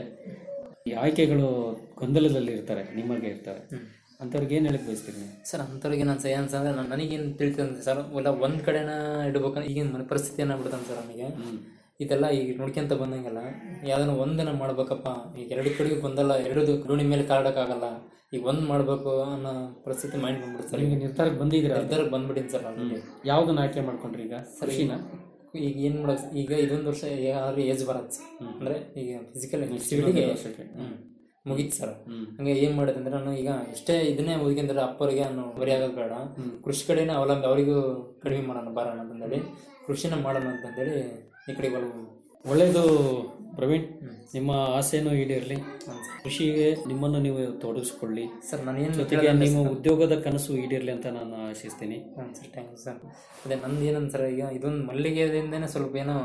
ಈ ಆಯ್ಕೆಗಳು ಗೊಂದಲದಲ್ಲಿ ಇರ್ತಾರೆ ನಿಮಗೆ ಇರ್ತಾರೆ ಅಂಥವ್ರಿಗೆ ಏನು ಹೇಳಕ್ ಬಯಸ್ತೀರಿ ನೀವು ಸರ್ ಅಂಥವ್ರಿಗೆ ನಾನು ಸೈನ್ಸ್ ಅಂದ್ರೆ ನಾನು ನನಗೇನು ತಿಳಿತಂದ್ರೆ ಸರ್ ಇಲ್ಲ ಒಂದ್ ಕಡೆನ ಇಡ್ಬೇಕಂದ್ರೆ ಈಗಿನ ಮನೆ ಪರಿಸ್ಥಿತಿ ಏನಾಗ್ಬಿಡ್ತಾನೆ ಸರ್ ನನಗೆ ಇದೆಲ್ಲ ಈಗ ನೋಡ್ಕೊಂತ ಬಂದಂಗೆಲ್ಲ ಯಾವ್ದನ್ನ ಒಂದನ್ನ ಮಾಡ್ಬೇಕಪ್ಪ ಈಗ ಎರಡು ಕಡೆಗೂ ಗೊಂದಲ ಎರಡು ರೋಣಿ ಮೇಲೆ ಕಾಡಕ್ಕಾಗಲ್ಲ ಈಗ ಒಂದ್ ಮಾಡ್ಬೇಕು ಅನ್ನೋ ಪರಿಸ್ಥಿತಿ ಮೈಂಡ್ ಬಂದ್ಬಿಡುತ್ತೆ ಸರ್ ನಿಮಗೆ ನಿರ್ಧಾರಕ್ಕೆ ಬಂದಿದ್ದೀರಾ ನಿರ್ಧಾರಕ್ಕೆ ಬಂದ್ಬಿಟ್ಟಿನಿ ಸರ್ ಆಲ್ರೆಡಿ ಯಾವ್ದನ್ನ ಆಯ್ಕೆ ಮಾಡ್ಕೊಂಡ್ರಿ ಈಗ ಕೃಷಿನ ಈಗ ಏನ್ ಮಾಡೋದು ಈಗ ಇದೊಂದು ವರ್ಷ ಯಾವ್ದಾದ್ರು ಏಜ್ ಬರತ್ತೆ ಸರ್ ಅಂದ್ರೆ ಈಗ ಫಿಸಿಕಲ್ ಸಿವಿಲಿಗೆ ವರ್ಷಕ್ಕೆ. ಮುಗೀತು ಸರ್ ಹಂಗೆ ಏನ್ ಮಾಡಿದೆ ಅಂದ್ರೆ ನಾನು ಈಗ ಇಷ್ಟೇ ಇದನ್ನೇ ಓದ್ಕೊಂಡ್ರೆ ಅಪ್ಪರಿಗೆ ನಾನು ಬರಿ ಆಗೋದು ಬೇಡ ಕೃಷಿ ಕಡೆನೇ ಅವಲಂಬಿ ಅವರಿಗೂ ಕಡಿಮೆ ಮಾಡೋಣ ಬರೋಣ ಅಂತಂದೇಳಿ ಕೃಷಿನ ಮಾಡೋಣ ಅಂತಂದೇಳಿ ಈ ಕಡೆ ಒಲವು ಒಳ್ಳೆಯದು ಪ್ರವೀಣ್ ನಿಮ್ಮ ಆಸೆನೂ ಈಡೇರಲಿ ಕೃಷಿಗೆ ನಿಮ್ಮನ್ನು ನೀವು ತೊಡಗಿಸ್ಕೊಳ್ಳಿ ಸರ್ ನಾನು ಏನು ಜೊತೆಗೆ ನಿಮ್ಮ ಉದ್ಯೋಗದ ಕನಸು ಈಡೇರಲಿ ಅಂತ ನಾನು ಆಶಿಸ್ತೀನಿ ಹಾಂ ಸರ್ ಥ್ಯಾಂಕ್ ಯು ಸರ್ ಅದೇ ನಂದು ಏನಂತ ಸರ್ ಈಗ ಇದೊಂದು ಮಲ್ಲಿಗೆದಿಂದನೇ ಸ್ವಲ್ಪ ಏನೋ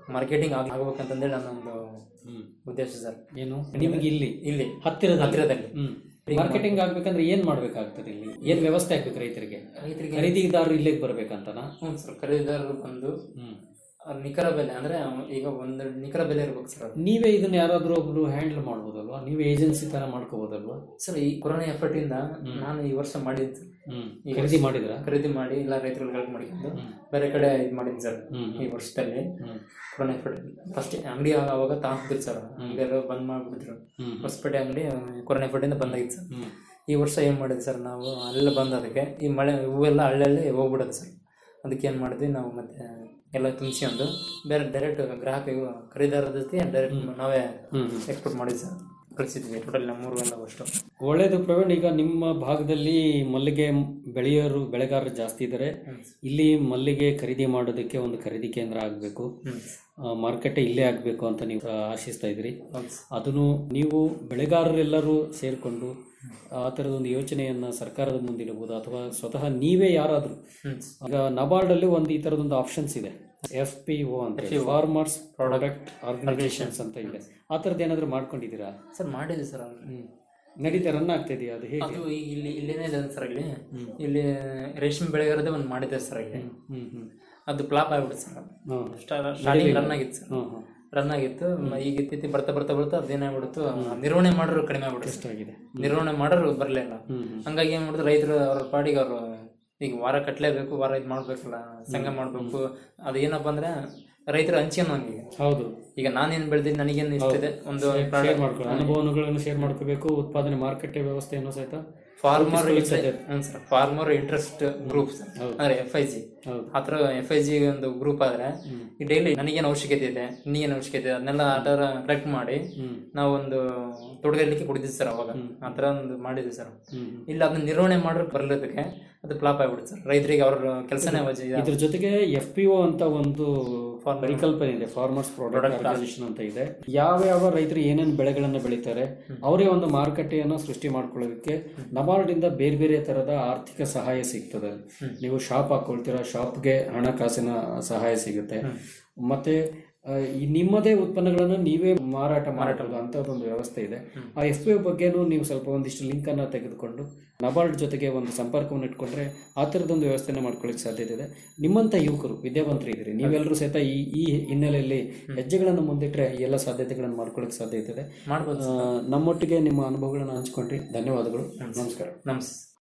ಮಾರ್ಕೆಟಿಂಗ್ ಆಗ್ಬೇಕಂತಂದೇಳಿ ನನ್ನೊಂದು ಹ್ಮ್ ಉದ್ದೇಶ ಸರ್ ಏನು ನಿಮ್ಗೆ ಇಲ್ಲಿ ಇಲ್ಲಿ ಹತ್ತಿರದ ಹತ್ತಿರದಲ್ಲಿ. ಹ್ಮ್ ಮಾರ್ಕೆಟಿಂಗ್ ಆಗ್ಬೇಕಂದ್ರೆ ಏನ್ ಮಾಡ್ಬೇಕಾಗ್ತದೆ ಇಲ್ಲಿ ಏನ್ ವ್ಯವಸ್ಥೆ ಆಗ್ಬೇಕು ರೈತರಿಗೆ ರೈತರಿಗೆ ಖರೀದಿದಾರರು ಇಲ್ಲಿಗೆ ಬರ್ಬೇಕಂತನಾ ಹ್ಞೂ ಸರ್ ಖರೀದಿದಾರರು ಬಂದು ಹ್ಮ್ ಅವ್ರ ನಿಖರ ಬೆಲೆ ಅಂದ್ರೆ ಈಗ ಒಂದು ನಿಖರ ಬೆಲೆ ಇರ್ಬೇಕು ಸರ್ ಅದು. ನೀವೇ ಇದನ್ನ ಯಾರಾದ್ರೂ ಒಬ್ರು ಹ್ಯಾಂಡಲ್ ಮಾಡ್ಬೋದಲ್ವಾ ನೀವೇ ಏಜೆನ್ಸಿ ತರ ಮಾಡ್ಕೋಬೋದಲ್ವಾ ಸರ್ ಈ ಕೊರೋನಾ ಎಫರ್ಟ್ ಇಂದ ನಾನು ಈ ವರ್ಷ ಮಾಡಿದ್ದು ಹ್ಮ್ ಈ ಖರೀದಿ ವರ್ಷ ಮಾಡಿದ್ರ ಖರೀದಿ ಮಾಡಿ ಇಲ್ಲ ರೈತರುಗಳು ಕಲೆಕ್ಟ್ ಮಾಡಿಕೊಂಡು ಹ್ಮ್. ಬೇರೆ ಕಡೆ ಇದು ಮಾಡಿದ್ದೀನಿ ಸರ್ ಹ್ಮ್. ಈ ವರ್ಷದಲ್ಲಿ ಹ್ಮ್ ಕೊರೋನಾ ಎಫರ್ಟ್ ಫಸ್ಟ್ ಅಂಗಡಿ ಅವಾಗ ತಾಂತಿದ್ರು ಸರ್ ಅಂಗಡಿ ಬಂದ್ ಮಾಡ್ಬಿಟ್ಟಿದ್ರು ಹ್ಮ್. ಹೊಸಪೇಟೆ ಅಂಗಡಿ ಕೊರೋನಾ ಎಫರ್ಟ್ ಇಂದ ಬಂದಾಗಿತ್ತು ಸರ್ ಹ್ಮ್ ಈ ವರ್ಷ ಏನು ಮಾಡಿದ್ವಿ ಸರ್ ನಾವು ಅಲ್ಲೆಲ್ಲ ಬಂದದಕ್ಕೆ ಈ ಮಳೆ ಹೂವೆಲ್ಲ ಹಳ್ಳಲ್ಲಿ ಹೋಗ್ಬಿಡೋದು ಸರ್ ಅದಕ್ಕೆ ಏನು ಮಾಡಿದ್ವಿ ನಾವು ಮತ್ತೆ ಎಲ್ಲ ತುಂಬಿಸ್ಕೊಂಡು ಬೇರೆ ಡೈರೆಕ್ಟ್ ಗ್ರಾಹಕ ಇವ ಖರೀದಾರರ ಜೊತೆ ಡೈರೆಕ್ಟ್ ನಾವೇ ಹ್ಮ್. ಎಕ್ಸ್ಪೋರ್ಟ್ ಮಾಡಿದ್ವಿ ಸರ್ ಕಳಿಸಿದ್ವಿ ಟೋಟಲ್ ಮೂರು ಎಲ್ಲ ಅಷ್ಟು ಒಳ್ಳೇದು ಪ್ರವೀಣ್ ಈಗ ನಿಮ್ಮ ಭಾಗದಲ್ಲಿ ಮಲ್ಲಿಗೆ ಬೆಳೆಯೋರು ಬೆಳೆಗಾರರು ಜಾಸ್ತಿ ಇದ್ದಾರೆ ಇಲ್ಲಿ ಮಲ್ಲಿಗೆ ಖರೀದಿ ಮಾಡೋದಕ್ಕೆ ಒಂದು ಖರೀದಿ ಕೇಂದ್ರ ಆಗಬೇಕು ಮಾರುಕಟ್ಟೆ ಇಲ್ಲೇ ಆಗಬೇಕು ಅಂತ ನೀವು ಆ, ಆಶಿಸ್ತಾ ಇದ್ರಿ ಅದನ್ನು ನೀವು ಬೆಳೆಗಾರರೆಲ್ಲರೂ ಸೇರಿಕೊಂಡು ಆ ಥರದೊಂದು ಯೋಚನೆಯನ್ನ ಸರ್ಕಾರದ ಮುಂದಿಡಬಹುದು ಅಥವಾ ಸ್ವತಃ ನೀವೇ ಯಾರಾದರೂ ಈಗ ನಬಾರ್ಡ್ ಅಲ್ಲಿ ಒಂದು ಈ ಥರದೊಂದು ಆಪ್ಷನ್ಸ್ ಇದೆ ಎಫ್ ಪಿ ಒ ಅಂತ ಫಾರ್ಮರ್ಸ್ ಪ್ರಾಡಕ್ಟ್ ಆರ್ಗನೈಸೇಷನ್ಸ್ ಅಂತ ಇದೆ ಆ ಥರದ್ದು ಏನಾದರೂ ಮಾಡ್ಕೊಂಡಿದ್ದೀರಾ ಸರ್ ಮಾಡಿದ್ವಿ ಸರ್ ಅವ್ರು ಹ್ಮ್ ನಡೀತಾ ರನ್ ಆಗ್ತಿದೆಯಾ ಅದು ಹೇಗೆ ಅದು ಈಗ ಇಲ್ಲಿ ಇಲ್ಲೇನೇ ಇದೆ ಸರ್ ಇಲ್ಲಿ ಇಲ್ಲಿ ರೇಷ್ಮೆ ಬೆಳೆಗಾರದೇ ಒಂದು ಮಾಡಿದ್ದೆ ಸರ್ ಇಲ್ಲಿ ಹ್ಮ್ ಹ್ಮ್ ಅದು ಫ್ಲಾಪ್ ಆಗ್ಬಿಡುತ್ತೆ ಸರ್ ಹ್ಮ್. ಸ್ಟಾರ್ಟಿಂಗ್ ರನ್ ಆಗಿತ್ತು ಸರ್ ಹ್ಮ್ ಹ್ಮ್ ರನ್ ಆಗಿತ್ತು ಮ- ಈಗ ಇತ್ತೀಚೆಗೆ ಬರ್ತಾ ಬರ್ತಾ ಬರ್ತಾ ಅದೇನಾಗ್ಬಿಡ್ತು ನಿರ್ವಹಣೆ ಮಾಡೋರು ಕಡಿಮೆ ಆಗ್ಬಿಡುತ್ತೆ ಆಗಿದೆ ನಿರ್ವಹಣೆ ಮಾಡೋರು ಬರಲಿಲ್ಲ ಹ್ಮ್ ಹ್ಮ್. ಹಂಗಾಗಿ ಏನ್ ಮಾಡಿದ್ರು ರೈತರು ಅವ್ರ ಪಾಡಿಗೆ ಅವರು ಈಗ ವಾರ ಕಟ್ಲೇಬೇಕು ವಾರ ಇದು ಮಾಡ್ಬೇಕಲ್ಲ ಸಂಘ ಮಾಡ್ಬೇಕು ಅದು ಏನಪ್ಪಾ ಅಂದ್ರೆ ರೈತರು ಹಂಚ್ಕೊಂಡು ನನಗೆ ಹೌದು ಈಗ ನಾನೇನ್ ಬೆಳೆದಿದ್ದು ನನಗೇನು ಇಷ್ಟಿದೆ ಒಂದು ಶೇರ್ ಮಾಡ್ಕೊಳ್ಳಿ ಅನುಭವಗಳನ್ನು ಶೇರ್ ಮಾಡ್ಕೋಬೇಕು ಉತ್ಪಾದನೆ ಮಾರುಕಟ್ಟೆ ವ್ಯವಸ್ಥೆಯನ್ನು ಸಹಿತ ಫಾರ್ಮರ್ ರೂಪಿಸ್ಕೊಳ್ಳಿಕ್ಕೆ ಸಾಧ್ಯ. ಸರ್ ಫಾರ್ಮರ್ ಇಂಟ್ರೆಸ್ಟ್ ಗ್ರೂಪ್ಸ್ ಅಂದ್ರೆ ಎಫ್ ಐ ಜಿ ಹೌದು. ಆತರ ಎಫ್ ಐ ಜಿ ಒಂದು ಗ್ರೂಪ್ ಆದ್ರೆ ಈ ಡೈಲಿ ನನಗೇನು ಅವಶ್ಯಕತೆ ಇದೆ ನಿನಗೇನು ಅವಶ್ಯಕತೆ ಇದೆ ಅದನ್ನೆಲ್ಲ ಆತರ ಕಲೆಕ್ಟ್ ಮಾಡಿ ನಾವೊಂದು ತೋಟಗಾರಿಕೆ ಕೊಡಿದ್ವಿ ಸರ್ ಅವಾಗ ಆತರ ಒಂದು ಮಾಡಿದ್ವಿ ಸರ್ ಇಲ್ಲ ಅದನ್ನ ನಿರ್ವಹಣೆ ಮಾಡೋರು ಬರ್ಲಿದ್ದಕ್ಕೆ ಅದು ಫ್ಲಾಪ್ ಆಗ್ಬಿಡುತ್ತೆ ಸರ್ ರೈತರಿಗೆ ಅವ್ರ ಕೆಲಸನೇ ವಜೆ ಇದೆ. ಇದ್ರ ಜೊತೆಗೆ ಎಫ್ ಪಿ ಒ ಅಂತ ಒಂದು ಪರಿಕಲ್ಪನೆ ಇದೆ ಫಾರ್ಮರ್ಸ್ ಪ್ರಾಡಕ್ಟ್ ಆರ್ಗನೈಸೇಷನ್ ಅಂತ ಇದೆ ಯಾವ ಯಾವ ರೈತರು ಏನೇನು ಬೆಳೆಗಳನ್ನ ಬೆಳೀತಾರೆ ಅವರೇ ಒಂದು ಮಾರುಕಟ್ಟೆಯನ್ನು ಸೃಷ್ಟಿ ಮಾಡ್ಕೊಳ್ಳೋದಕ್ಕೆ ನಬಾರ್ಡ್ ಇಂದ ಬೇರೆ ಬೇರೆ ತರದ ಆರ್ಥಿಕ ಸಹಾಯ ಸಿಗ್ತದೆ ನೀವು ಶಾಪ್ ಹಾಕೊಳ್ತೀರಾ ಶಾಪ್ಗೆ ಹಣಕಾಸಿನ ಸಹಾಯ ಸಿಗುತ್ತೆ ಮತ್ತೆ ಆ, ಈ ನಿಮ್ಮದೇ ಉತ್ಪನ್ನಗಳನ್ನು ನೀವೇ ಮಾರಾಟ ಮಾರಾಟದ ಅಂತದೊಂದು ವ್ಯವಸ್ಥೆ ಇದೆ ಆ ಎಫ್ ಪಿ ಒ ಬಗ್ಗೆನೂ ನೀವು ಸ್ವಲ್ಪ ಒಂದಿಷ್ಟು ಲಿಂಕ್ ಅನ್ನ ತೆಗೆದುಕೊಂಡು ನಬಾರ್ಡ್ ಜೊತೆಗೆ ಒಂದು ಸಂಪರ್ಕವನ್ನು ಇಟ್ಕೊಂಡ್ರೆ ಆ ಥರದೊಂದು ವ್ಯವಸ್ಥೆನ ಮಾಡ್ಕೊಳ್ಳಿಕ್ಕೆ ಸಾಧ್ಯತೆ ಇದೆ ನಿಮ್ಮಂಥ ಯುವಕರು ವಿದ್ಯಾವಂತರು ಇದ್ದೀರಿ ನೀವೆಲ್ಲರೂ ಸಹಿತ ಈ ಈ ಹಿನ್ನೆಲೆಯಲ್ಲಿ ಹೆಜ್ಜೆಗಳನ್ನು ಮುಂದಿಟ್ಟರೆ ಈ ಎಲ್ಲ ಸಾಧ್ಯತೆಗಳನ್ನು ಮಾಡ್ಕೊಳ್ಳಿಕ್ಕೆ ಸಾಧ್ಯತೆ ಇದೆ ಮಾಡ್ಬೋದು ಆ, ನಮ್ಮೊಟ್ಟಿಗೆ ನಿಮ್ಮ ಅನುಭವಗಳನ್ನು ಹಂಚ್ಕೊಂಡ್ರಿ ಧನ್ಯವಾದಗಳು ನಮಸ್ಕಾರ ನಮಸ್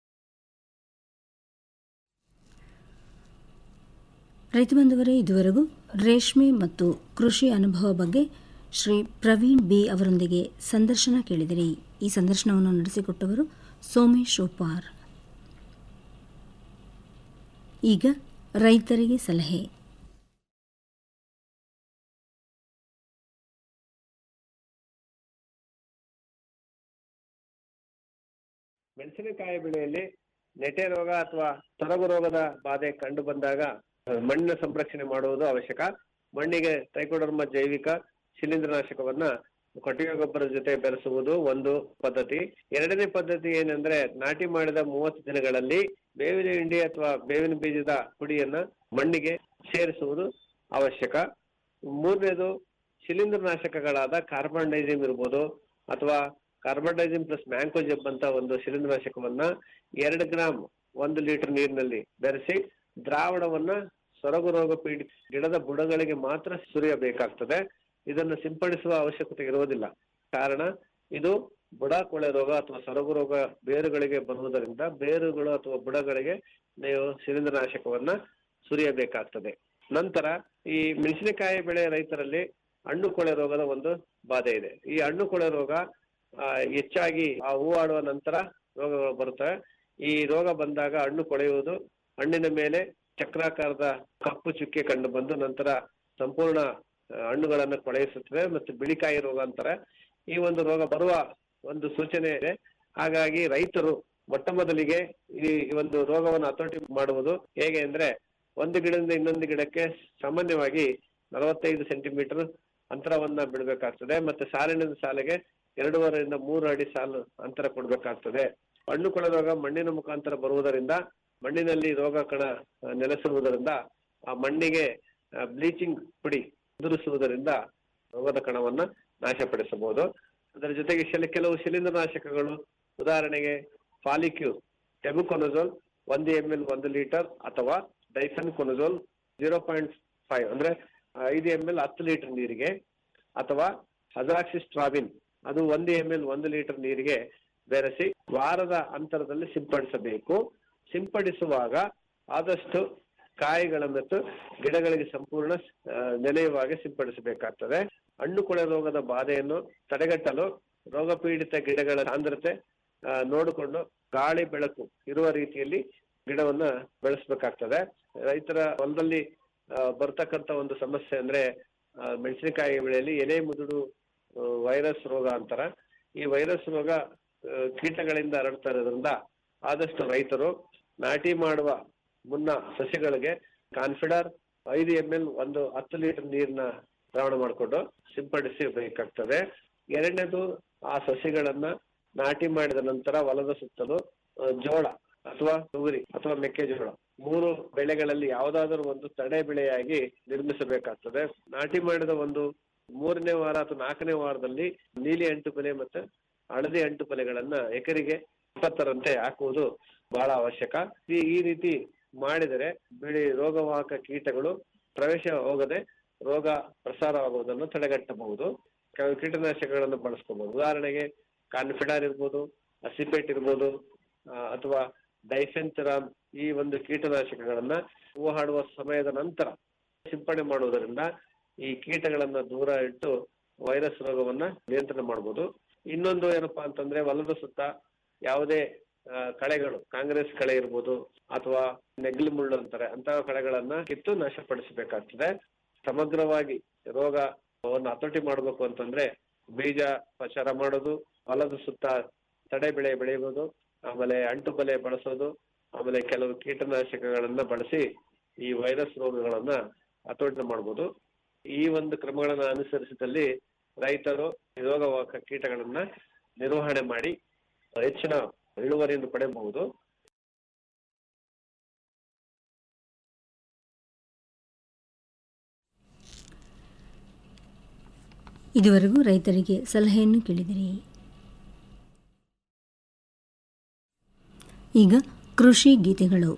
ರೈತ ಬಂಧುವರೇ ಇದುವರೆಗೂ ರೇಷ್ಮೆ ಮತ್ತು ಕೃಷಿ ಅನುಭವ ಬಗ್ಗೆ ಶ್ರೀ ಪ್ರವೀಣ್ ಬಿ ಅವರೊಂದಿಗೆ ಸಂದರ್ಶನ ಕೇಳಿದಿರಿ ಈ ಸಂದರ್ಶನವನ್ನು ನಡೆಸಿಕೊಟ್ಟವರು ಸೋಮೇಶ್ ಉಪಾರ್ ಈಗ ರೈತರಿಗೆ ಸಲಹೆ ಮೆಣಸಿನಕಾಯಿ ಬೆಳೆಯಲ್ಲಿ ನೆಟೆ ರೋಗ ಅಥವಾ ತೊರಗು ರೋಗದ ಬಾಧೆ ಕಂಡು ಬಂದಾಗ ಅಹ್, ಮಣ್ಣಿನ ಸಂರಕ್ಷಣೆ ಮಾಡುವುದು ಅವಶ್ಯಕ ಮಣ್ಣಿಗೆ ಟ್ರೈಕೋಡರ್ಮ ಜೈವಿಕ ಶಿಲೀಂಧ್ರನಾಶಕವನ್ನ ಕೊಟ್ಟಿಗೆ ಗೊಬ್ಬರದ ಜೊತೆ ಬೆರೆಸುವುದು ಒಂದು ಪದ್ಧತಿ ಎರಡನೇ ಪದ್ಧತಿ ಏನಂದ್ರೆ ನಾಟಿ ಮಾಡಿದ ಮೂವತ್ತು ದಿನಗಳಲ್ಲಿ ಬೇವಿನ ಹಿಂಡಿ ಅಥವಾ ಬೇವಿನ ಬೀಜದ ಪುಡಿಯನ್ನ ಮಣ್ಣಿಗೆ ಸೇರಿಸುವುದು ಅವಶ್ಯಕ ಮೂರನೇದು ಶಿಲೀಂಧ್ರನಾಶಕಗಳಾದ ಕಾರ್ಬನ್ ಡೈಸಿಮ್ ಇರ್ಬೋದು ಅಥವಾ ಕಾರ್ಬನ್ ಡೈಸಿಮ್ ಪ್ಲಸ್ ಮ್ಯಾಂಕೋಜೆಬ್ ಅಂತ ಒಂದು ಶಿಲೀಂಧ್ರನಾಶಕವನ್ನ ಎರಡು ಗ್ರಾಮ್ ಒಂದು ಲೀಟರ್ ನೀರಿನಲ್ಲಿ ಬೆರೆಸಿ ದ್ರಾವಣವನ್ನ ಸೊರಗು ರೋಗ ಪೀಡಿತ ಗಿಡದ ಬುಡಗಳಿಗೆ ಮಾತ್ರ ಸುರಿಯಬೇಕಾಗ್ತದೆ ಇದನ್ನು ಸಿಂಪಡಿಸುವ ಅವಶ್ಯಕತೆ ಇರುವುದಿಲ್ಲ ಕಾರಣ ಇದು ಬುಡ ಕೊಳೆ ರೋಗ ಅಥವಾ ಸೊರಗು ರೋಗ ಬೇರುಗಳಿಗೆ ಬರುವುದರಿಂದ ಬೇರುಗಳು ಅಥವಾ ಬುಡಗಳಿಗೆ ನೀವು ಶಿಲೀಂಧ್ರನಾಶಕವನ್ನ ಸುರಿಯಬೇಕಾಗ್ತದೆ ನಂತರ ಈ ಮೆಣಸಿನಕಾಯಿ ಬೆಳೆ ರೈತರಲ್ಲಿ ಹಣ್ಣು ಕೊಳೆ ರೋಗದ ಒಂದು ಬಾಧೆ ಇದೆ ಈ ಹಣ್ಣು ಕೊಳೆ ರೋಗ ಆ, ಹೆಚ್ಚಾಗಿ ಆ ಹೂವಾಡುವ ನಂತರ ರೋಗಗಳು ಬರುತ್ತವೆ ಈ ರೋಗ ಬಂದಾಗ ಹಣ್ಣು ಕೊಳೆಯುವುದು ಹಣ್ಣಿನ ಮೇಲೆ ಚಕ್ರಾಕಾರದ ಕಪ್ಪು ಚುಕ್ಕೆ ಕಂಡು ಬಂದು ನಂತರ ಸಂಪೂರ್ಣ ಆ, ಹಣ್ಣುಗಳನ್ನು ಕೊಳೆಯಿಸುತ್ತದೆ ಮತ್ತು ಬಿಳಿಕಾಯಿ ರೋಗ ಅಂತಾರೆ ಈ ಒಂದು ರೋಗ ಬರುವ ಒಂದು ಸೂಚನೆ ಇದೆ ಹಾಗಾಗಿ ರೈತರು ಮೊಟ್ಟ ಮೊದಲಿಗೆ ಈ ಒಂದು ರೋಗವನ್ನು ಹತೋಟಿ ಮಾಡುವುದು ಹೇಗೆ ಅಂದ್ರೆ ಒಂದು ಗಿಡದಿಂದ ಇನ್ನೊಂದು ಗಿಡಕ್ಕೆ ಸಾಮಾನ್ಯವಾಗಿ ನಲವತ್ತೈದು ಸೆಂಟಿಮೀಟರ್ ಅಂತರವನ್ನ ಬಿಡಬೇಕಾಗ್ತದೆ ಮತ್ತೆ ಸಾಲಿನಿಂದ ಸಾಲಿಗೆ ಎರಡೂವರೆಯಿಂದ ಮೂರು ಅಡಿ ಸಾಲು ಅಂತರ ಕೊಡಬೇಕಾಗ್ತದೆ ಹಣ್ಣು ಕೊಳೆ ರೋಗ ಮಣ್ಣಿನ ಮುಖಾಂತರ ಬರುವುದರಿಂದ ಮಣ್ಣಿನಲ್ಲಿ ರೋಗ ಕಣ ಆ, ನೆಲೆಸಿರುವುದರಿಂದ ಆ ಮಣ್ಣಿಗೆ ಬ್ಲೀಚಿಂಗ್ ಪುಡಿ ಎದುರಿಸುವುದರಿಂದ ರೋಗದ ಕಣವನ್ನ ನಾಶಪಡಿಸಬಹುದು ಅದರ ಜೊತೆಗೆ ಶಿಲ ಕೆಲವು ಶಿಲೀಂಧ್ರನಾಶಕಗಳು ಉದಾಹರಣೆಗೆ ಫಾಲಿಕ್ಯೂ ಟೆಬುಕೊನಜೋಲ್ ಒಂದು ಎಂ ಎಲ್ ಒಂದು ಲೀಟರ್ ಅಥವಾ difenoconazole zero point five ಅಂದ್ರೆ ಐದು ಎಂ ಎಲ್ ಹತ್ತು ಲೀಟರ್ ನೀರಿಗೆ ಅಥವಾ ಹಜಾಕ್ಸಿಸ್ಟ್ರಾಬಿನ್ ಅದು ಒಂದು ಎಂ ಎಲ್ ಒಂದು ಲೀಟರ್ ನೀರಿಗೆ ಬೆರೆಸಿ ವಾರದ ಅಂತರದಲ್ಲಿ ಸಿಂಪಡಿಸಬೇಕು ಸಿಂಪಡಿಸುವಾಗ ಆದಷ್ಟು ಕಾಯಿಗಳ ಮತ್ತು ಗಿಡಗಳಿಗೆ ಸಂಪೂರ್ಣ ಆ, ನೆನೆಯುವಾಗೆ ಸಿಂಪಡಿಸಬೇಕಾಗ್ತದೆ ಹಣ್ಣು ಕೊಳೆ ರೋಗದ ಬಾಧೆಯನ್ನು ತಡೆಗಟ್ಟಲು ರೋಗ ಪೀಡಿತ ಗಿಡಗಳ ಸಾಂದ್ರತೆ ಆ, ನೋಡಿಕೊಂಡು ಗಾಳಿ ಬೆಳಕು ಇರುವ ರೀತಿಯಲ್ಲಿ ಗಿಡವನ್ನ ಬೆಳೆಸಬೇಕಾಗ್ತದೆ ರೈತರ ಹೊಲದಲ್ಲಿ ಆ, ಬರ್ತಕ್ಕಂತ ಒಂದು ಸಮಸ್ಯೆ ಅಂದ್ರೆ ಆ, ಮೆಣಸಿನಕಾಯಿ ಬೆಳೆಯಲ್ಲಿ ಎಲೆ ಮುದುಡು ಆ, ವೈರಸ್ ರೋಗ ಅಂತಾರ ಈ ವೈರಸ್ ರೋಗ ಆ, ಕೀಟಗಳಿಂದ ಹರಡ್ತಾ ಇರೋದ್ರಿಂದ ಆದಷ್ಟು ರೈತರು ನಾಟಿ ಮಾಡುವ ಮುನ್ನ ಸಸಿಗಳಿಗೆ ಕಾನ್ಫಿಡರ್ ಐದು ಎಂ ಎಲ್ ಒಂದು ಹತ್ತು ಲೀಟರ್ ನೀರ್ನ ದ್ರಾವಣ ಮಾಡಿಕೊಂಡು ಸಿಂಪಡಿಸಿ ಬೇಕಾಗ್ತದೆ ಎರಡನೇದು ಆ ಸಸಿಗಳನ್ನ ನಾಟಿ ಮಾಡಿದ ನಂತರ ಹೊಲದ ಸುತ್ತಲೂ ಆ, ಜೋಳ ಅಥವಾ ತೊಗರಿ ಅಥವಾ ಮೆಕ್ಕೆಜೋಳ ಮೂರು ಬೆಳೆಗಳಲ್ಲಿ ಯಾವುದಾದರೂ ಒಂದು ತಡೆ ಬೆಳೆಯಾಗಿ ನಿರ್ಮಿಸಬೇಕಾಗ್ತದೆ ನಾಟಿ ಮಾಡಿದ ಒಂದು ಮೂರನೇ ವಾರ ಅಥವಾ ನಾಲ್ಕನೇ ವಾರದಲ್ಲಿ ನೀಲಿ ಅಂಟುಪನೆ ಮತ್ತೆ ಹಳದಿ ಅಂಟುಪನೆಗಳನ್ನ ಎಕರೆಗೆ ಇಪ್ಪತ್ತರಂತೆ ಹಾಕುವುದು ಬಹಳ ಅವಶ್ಯಕ ಈ ಈ ರೀತಿ ಮಾಡಿದರೆ ಬೆಳೆ ರೋಗವಾಹಕ ಕೀಟಗಳು ಪ್ರವೇಶ ಹೋಗದೆ ರೋಗ ಪ್ರಸಾರವಾಗುವುದನ್ನು ತಡೆಗಟ್ಟಬಹುದು ಕೆಲವು ಕೀಟನಾಶಕಗಳನ್ನು ಬಳಸ್ಕೋಬಹುದು ಉದಾಹರಣೆಗೆ ಕಾನ್ಫಿಡಾರ್ ಇರ್ಬೋದು ಅಸಿಪೇಟ್ ಇರ್ಬೋದು ಆ, ಅಥವಾ ಡೈಫೆನ್ಥರಾಮ್ ಈ ಒಂದು ಕೀಟನಾಶಕಗಳನ್ನ ಹೂವು ಹಾಡುವ ಸಮಯದ ನಂತರ ಸಿಂಪಡಣೆ ಮಾಡುವುದರಿಂದ ಈ ಕೀಟಗಳನ್ನ ದೂರ ಇಟ್ಟು ವೈರಸ್ ರೋಗವನ್ನ ನಿಯಂತ್ರಣ ಮಾಡಬಹುದು ಇನ್ನೊಂದು ಏನಪ್ಪಾ ಅಂತಂದ್ರೆ ಹೊಲದ ಸುತ್ತ ಯಾವುದೇ ಆ, ಕಳೆಗಳು ಕಾಂಗ್ರೆಸ್ ಕಳೆ ಇರ್ಬೋದು ಅಥವಾ ನೆಗ್ಲು ಮುಳ್ಳು ಅಂತಾರೆ ಅಂತಹ ಕಳೆಗಳನ್ನ ಕಿತ್ತು ನಾಶಪಡಿಸಬೇಕಾಗ್ತದೆ ಸಮಗ್ರವಾಗಿ ರೋಗವನ್ನು ಹತೋಟಿ ಮಾಡಬೇಕು ಅಂತಂದ್ರೆ ಬೀಜ ಪ್ರಚಾರ ಮಾಡೋದು ಹೊಲದ ಸುತ್ತ ತಡೆ ಬೆಳೆ ಬೆಳೆಯುವುದು ಆಮೇಲೆ ಅಂಟು ಬಲೆ ಬಳಸೋದು ಆಮೇಲೆ ಕೆಲವು ಕೀಟನಾಶಕಗಳನ್ನ ಬಳಸಿ ಈ ವೈರಸ್ ರೋಗಗಳನ್ನ ಹತೋಟಿ ಮಾಡ್ಬೋದು ಈ ಒಂದು ಕ್ರಮಗಳನ್ನ ಅನುಸರಿಸಿದಲ್ಲಿ ರೈತರು ಈ ರೋಗವಾಹಕ ಕೀಟಗಳನ್ನ ನಿರ್ವಹಣೆ ಮಾಡಿ ಹೆಚ್ಚಿನ ಇಳುವರಿಯನ್ನು ಪಡೆಯಬಹುದು ಇದುವರೆಗೂ ರೈತರಿಗೆ ಸಲಹೆಯನ್ನು ಕೇಳಿದಿರಿ ಈಗ ಕೃಷಿ ಗೀತೆಗಳು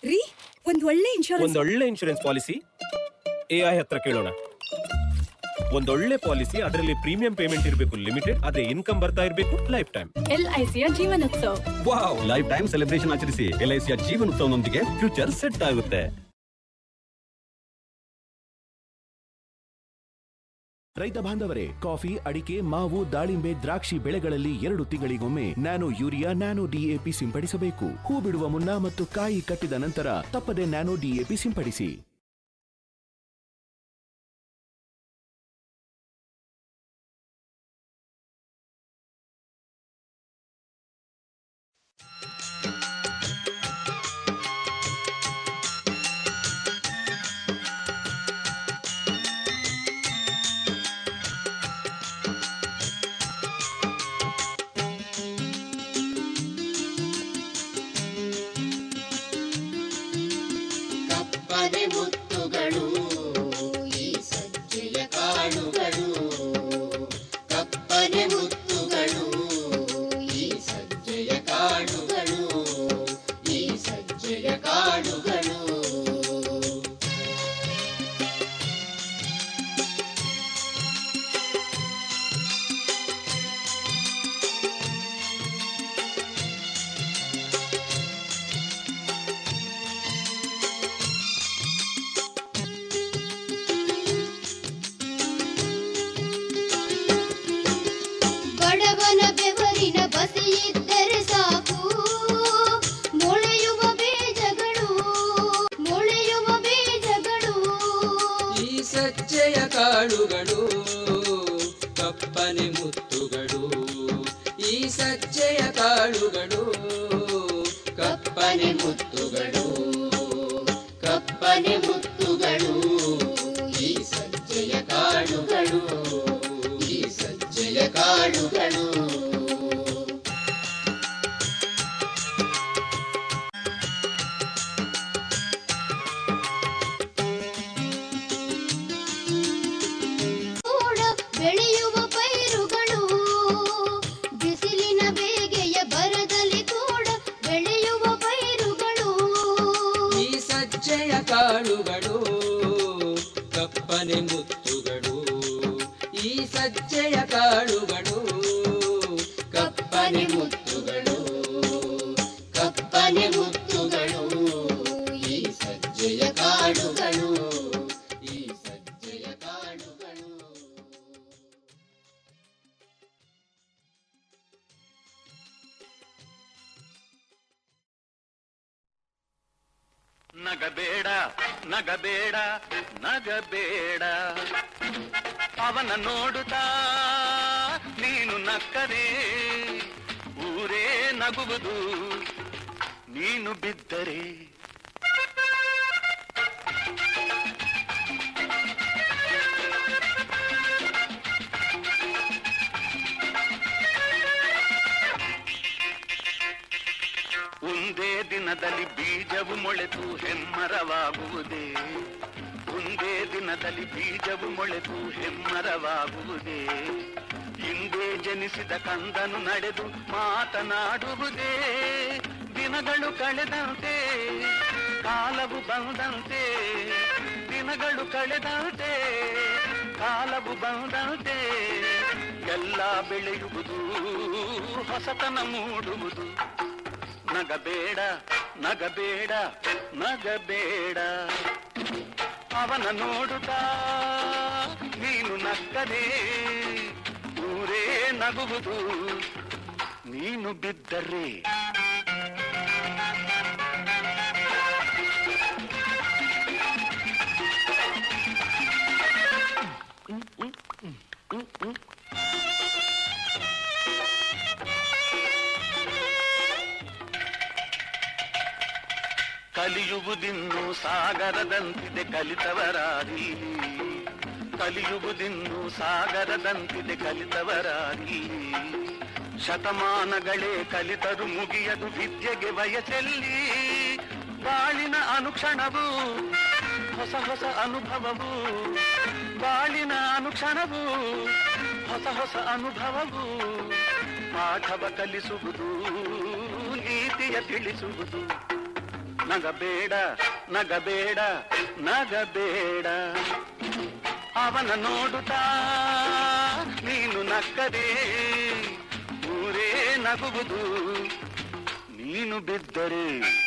ರೀ ಒಂದ್ ಒಳ್ಳೆ ಇನ್ಶೂರೆನ್ಸ್ ಒಂದೊಳ್ಳೆ ಇನ್ಶೂರೆನ್ಸ್ ಪಾಲಿಸಿ ಎಐ ಹತ್ರ ಕೇಳೋಣ ಒಂದೊಳ್ಳೆ ಪಾಲಿಸಿ ಅದರಲ್ಲಿ ಪ್ರೀಮಿಯಂ ಪೇಮೆಂಟ್ ಇರಬೇಕು ಲಿಮಿಟೆಡ್ ಅದೇ ಇನ್ಕಮ್ ಬರ್ತಾ ಇರಬೇಕು ಲೈಫ್ ಟೈಮ್ ಎಲ್ ಐ ಸಿಯ Jeevanotsav wow life time celebration ಆಚರಿಸಿ ಎಲ್ಐಸಿಯ ಜೀವನ ಉತ್ಸವನೊಂದಿಗೆ ಫ್ಯೂಚರ್ ಸೆಟ್ ಆಗುತ್ತೆ ರೈತ ಬಾಂಧವರೇ ಕಾಫಿ ಅಡಿಕೆ ಮಾವು ದಾಳಿಂಬೆ ದ್ರಾಕ್ಷಿ ಬೆಳೆಗಳಲ್ಲಿ ಎರಡು ತಿಂಗಳಿಗೊಮ್ಮೆ ನ್ಯಾನೋ ಯೂರಿಯಾ ನ್ಯಾನೋ ಡಿಎಪಿ ಸಿಂಪಡಿಸಬೇಕು ಹೂ ಬಿಡುವ ಮುನ್ನ ಮತ್ತು ಕಾಯಿ ಕಟ್ಟಿದ ನಂತರ ತಪ್ಪದೆ ನ್ಯಾನೋ ಡಿಎಪಿ ಸಿಂಪಡಿಸಿ ಕಪ್ಪನೆ ಮುತ್ತುಗಳು ಈ ಸಜ್ಜೆಯ ಕಾಳುಗಳು ಕಪ್ಪನೆ ಮುತ್ತುಗಳು ಈ ಸಜ್ಜೆಯ ಕಾಳುಗಳು ಈ ಸಜ್ಜೆಯ ಕಾಳುಗಳು ಬಡವನ ಬೆವರಿನ ಬಸಿಯಿದ್ದರೆ ಸಾಕು ಮೊಳೆಯುವ ಬೀಜಗಳು ಮೊಳೆಯುವ ಬೀಜಗಳು ಈ ಸಜ್ಜೆಯ ಕಾಳುಗಳು ಕಪ್ಪನೆ ಮುತ್ತುಗಳು ಈ ಸಜ್ಜೆಯ ಕಾಳುಗಳು ಕಪ್ಪನೆ ಮುತ್ತುಗಳು ಕಪ್ಪನೆ ಮುತ್ತುಗಳು ಈ ಸಜ್ಜೆಯ ಕಾಳುಗಳು ಈ ಸಜ್ಜೆಯ ಕಾಳುಗಳು ಕೂಡ ಬೆಳೆಯುವ ಪೈರುಗಳು ಬಿಸಿಲಿನ ಬೇಗೆಯ ಬರದಲ್ಲಿ ಕೂಡ ಬೆಳೆಯುವ ಪೈರುಗಳು ಈ ಸಜ್ಜೆಯ ಕಾಳುಗಳು ಕಪ್ಪನೆ ಮುತ್ತುಗಳು ಈ ಸಜ್ಜೆಯ ಕಾಳುಗಳು ಕಪ್ಪನೆ ಮುತ್ತುಗಳು ಕಪ್ಪನೆ ಮುತ್ತುಗಳು ಈ ಸಜ್ಜೆಯ ಕಾಳುಗಳು ಈ ಸಜ್ಜೆಯ ಕಾಳುಗಳು ನಗಬೇಡ ನಗಬೇಡ ನಗಬೇಡ ಅವನ ನೋಡುತ್ತಾ ನೀನು ನಕ್ಕರೆ ಊರೇ ನಗುವುದು ನೀನು ಬಿದ್ದರೆ ಒಂದೇ ದಿನದಲ್ಲಿ ಬೀಜವು ಮೊಳೆತು ಹೆಮ್ಮರವಾಗುವುದೇ ಒಂದೇ ದಿನದಲ್ಲಿ ಬೀಜವು ಮೊಳೆತು ಹೆಮ್ಮರವಾಗುವುದೇ ಹಿಂದೆ ಜನಿಸಿದ ಕಂದನು ನಡೆದು ಮಾತನಾಡುವುದೇ ದಿನಗಳು ಕಳೆದಂತೆ ಕಾಲವು ಬಂದಂತೆ ದಿನಗಳು ಕಳೆದಂತೆ ಕಾಲವು ಬಂದಂತೆ ಎಲ್ಲ ಬೆಳೆಯುವುದು ಹೊಸತನ ಮೂಡುವುದು ನಗಬೇಡ ನಗಬೇಡ ನಗಬೇಡ ಅವನ ನೋಡುತ್ತಾ ನೀನು ನಕ್ಕದೆ ಊರೇ ನಗುವುದು ನೀನು ಬಿದ್ದರೆ ಕಲಿಯುವುದಿನ್ನು ಸಾಗರದಂತಿದೆ ಕಲಿತವರಾರಿ ಕಲಿಯುವುದಿನ್ನು ಸಾಗರದಂತಿದೆ ಕಲಿತವರಾರಿ ಶತಮಾನಗಳೇ ಕಲಿತರು ಮುಗಿಯದು ವಿದ್ಯೆಗೆ ವಯಸ್ಸಲ್ಲಿ ಬಾಳಿನ ಅನುಕ್ಷಣವು ಹೊಸ ಹೊಸ ಅನುಭವವು ಬಾಳಿನ ಅನುಕ್ಷಣವು ಹೊಸ ಹೊಸ ಅನುಭವವು ಪಾಠವ ಕಲಿಸುವುದು ನೀತಿಯ ತಿಳಿಸುವುದು ನಗಬೇಡ ನಗಬೇಡ ನಗಬೇಡ ಅವನ ನೋಡುತ್ತಾ ನೀನು ನಕ್ಕದೆ ಊರೇ ನಗುವುದು ನೀನು ಬಿದ್ದರೆ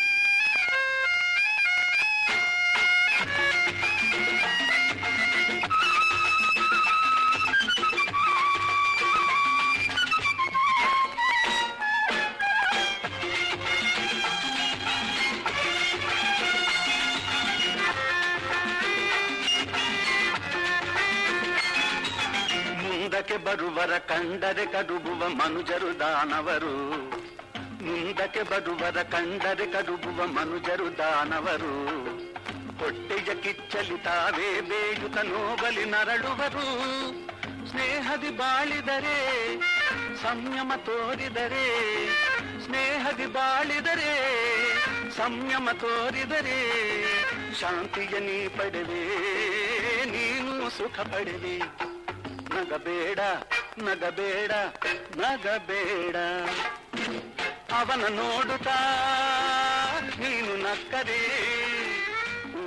ಮುಂದಕ್ಕೆ ಬರುವರ ಕಂಡರೆ ಕಡುಬುವ ಮನುಜರು ದಾನವರು ಮುಂದಕ್ಕೆ ಬರುವರ ಕಂಡರೆ ಕಡುಬುವ ಮನುಜರು ದಾನವರು ಹೊಟ್ಟೆಯ ಕಿಚ್ಚಲಿ ತಾವೇ ಬೇಯುತ ನೋಬಲಿ ನರಳುವರು ಸ್ನೇಹದಿ ಬಾಳಿದರೆ ಸಂಯಮ ತೋರಿದರೆ ಸ್ನೇಹದಿ ಬಾಳಿದರೆ ಸಂಯಮ ತೋರಿದರೆ ಶಾಂತಿಯ ನೀ ಪಡೆವೆ ನೀನು ಸುಖ ಪಡೆವೆ ನಗಬೇಡ ನಗಬೇಡ ನಗಬೇಡ ಅವನ ನೋಡುತ್ತಾ ನೀನು ನಕ್ಕದೆ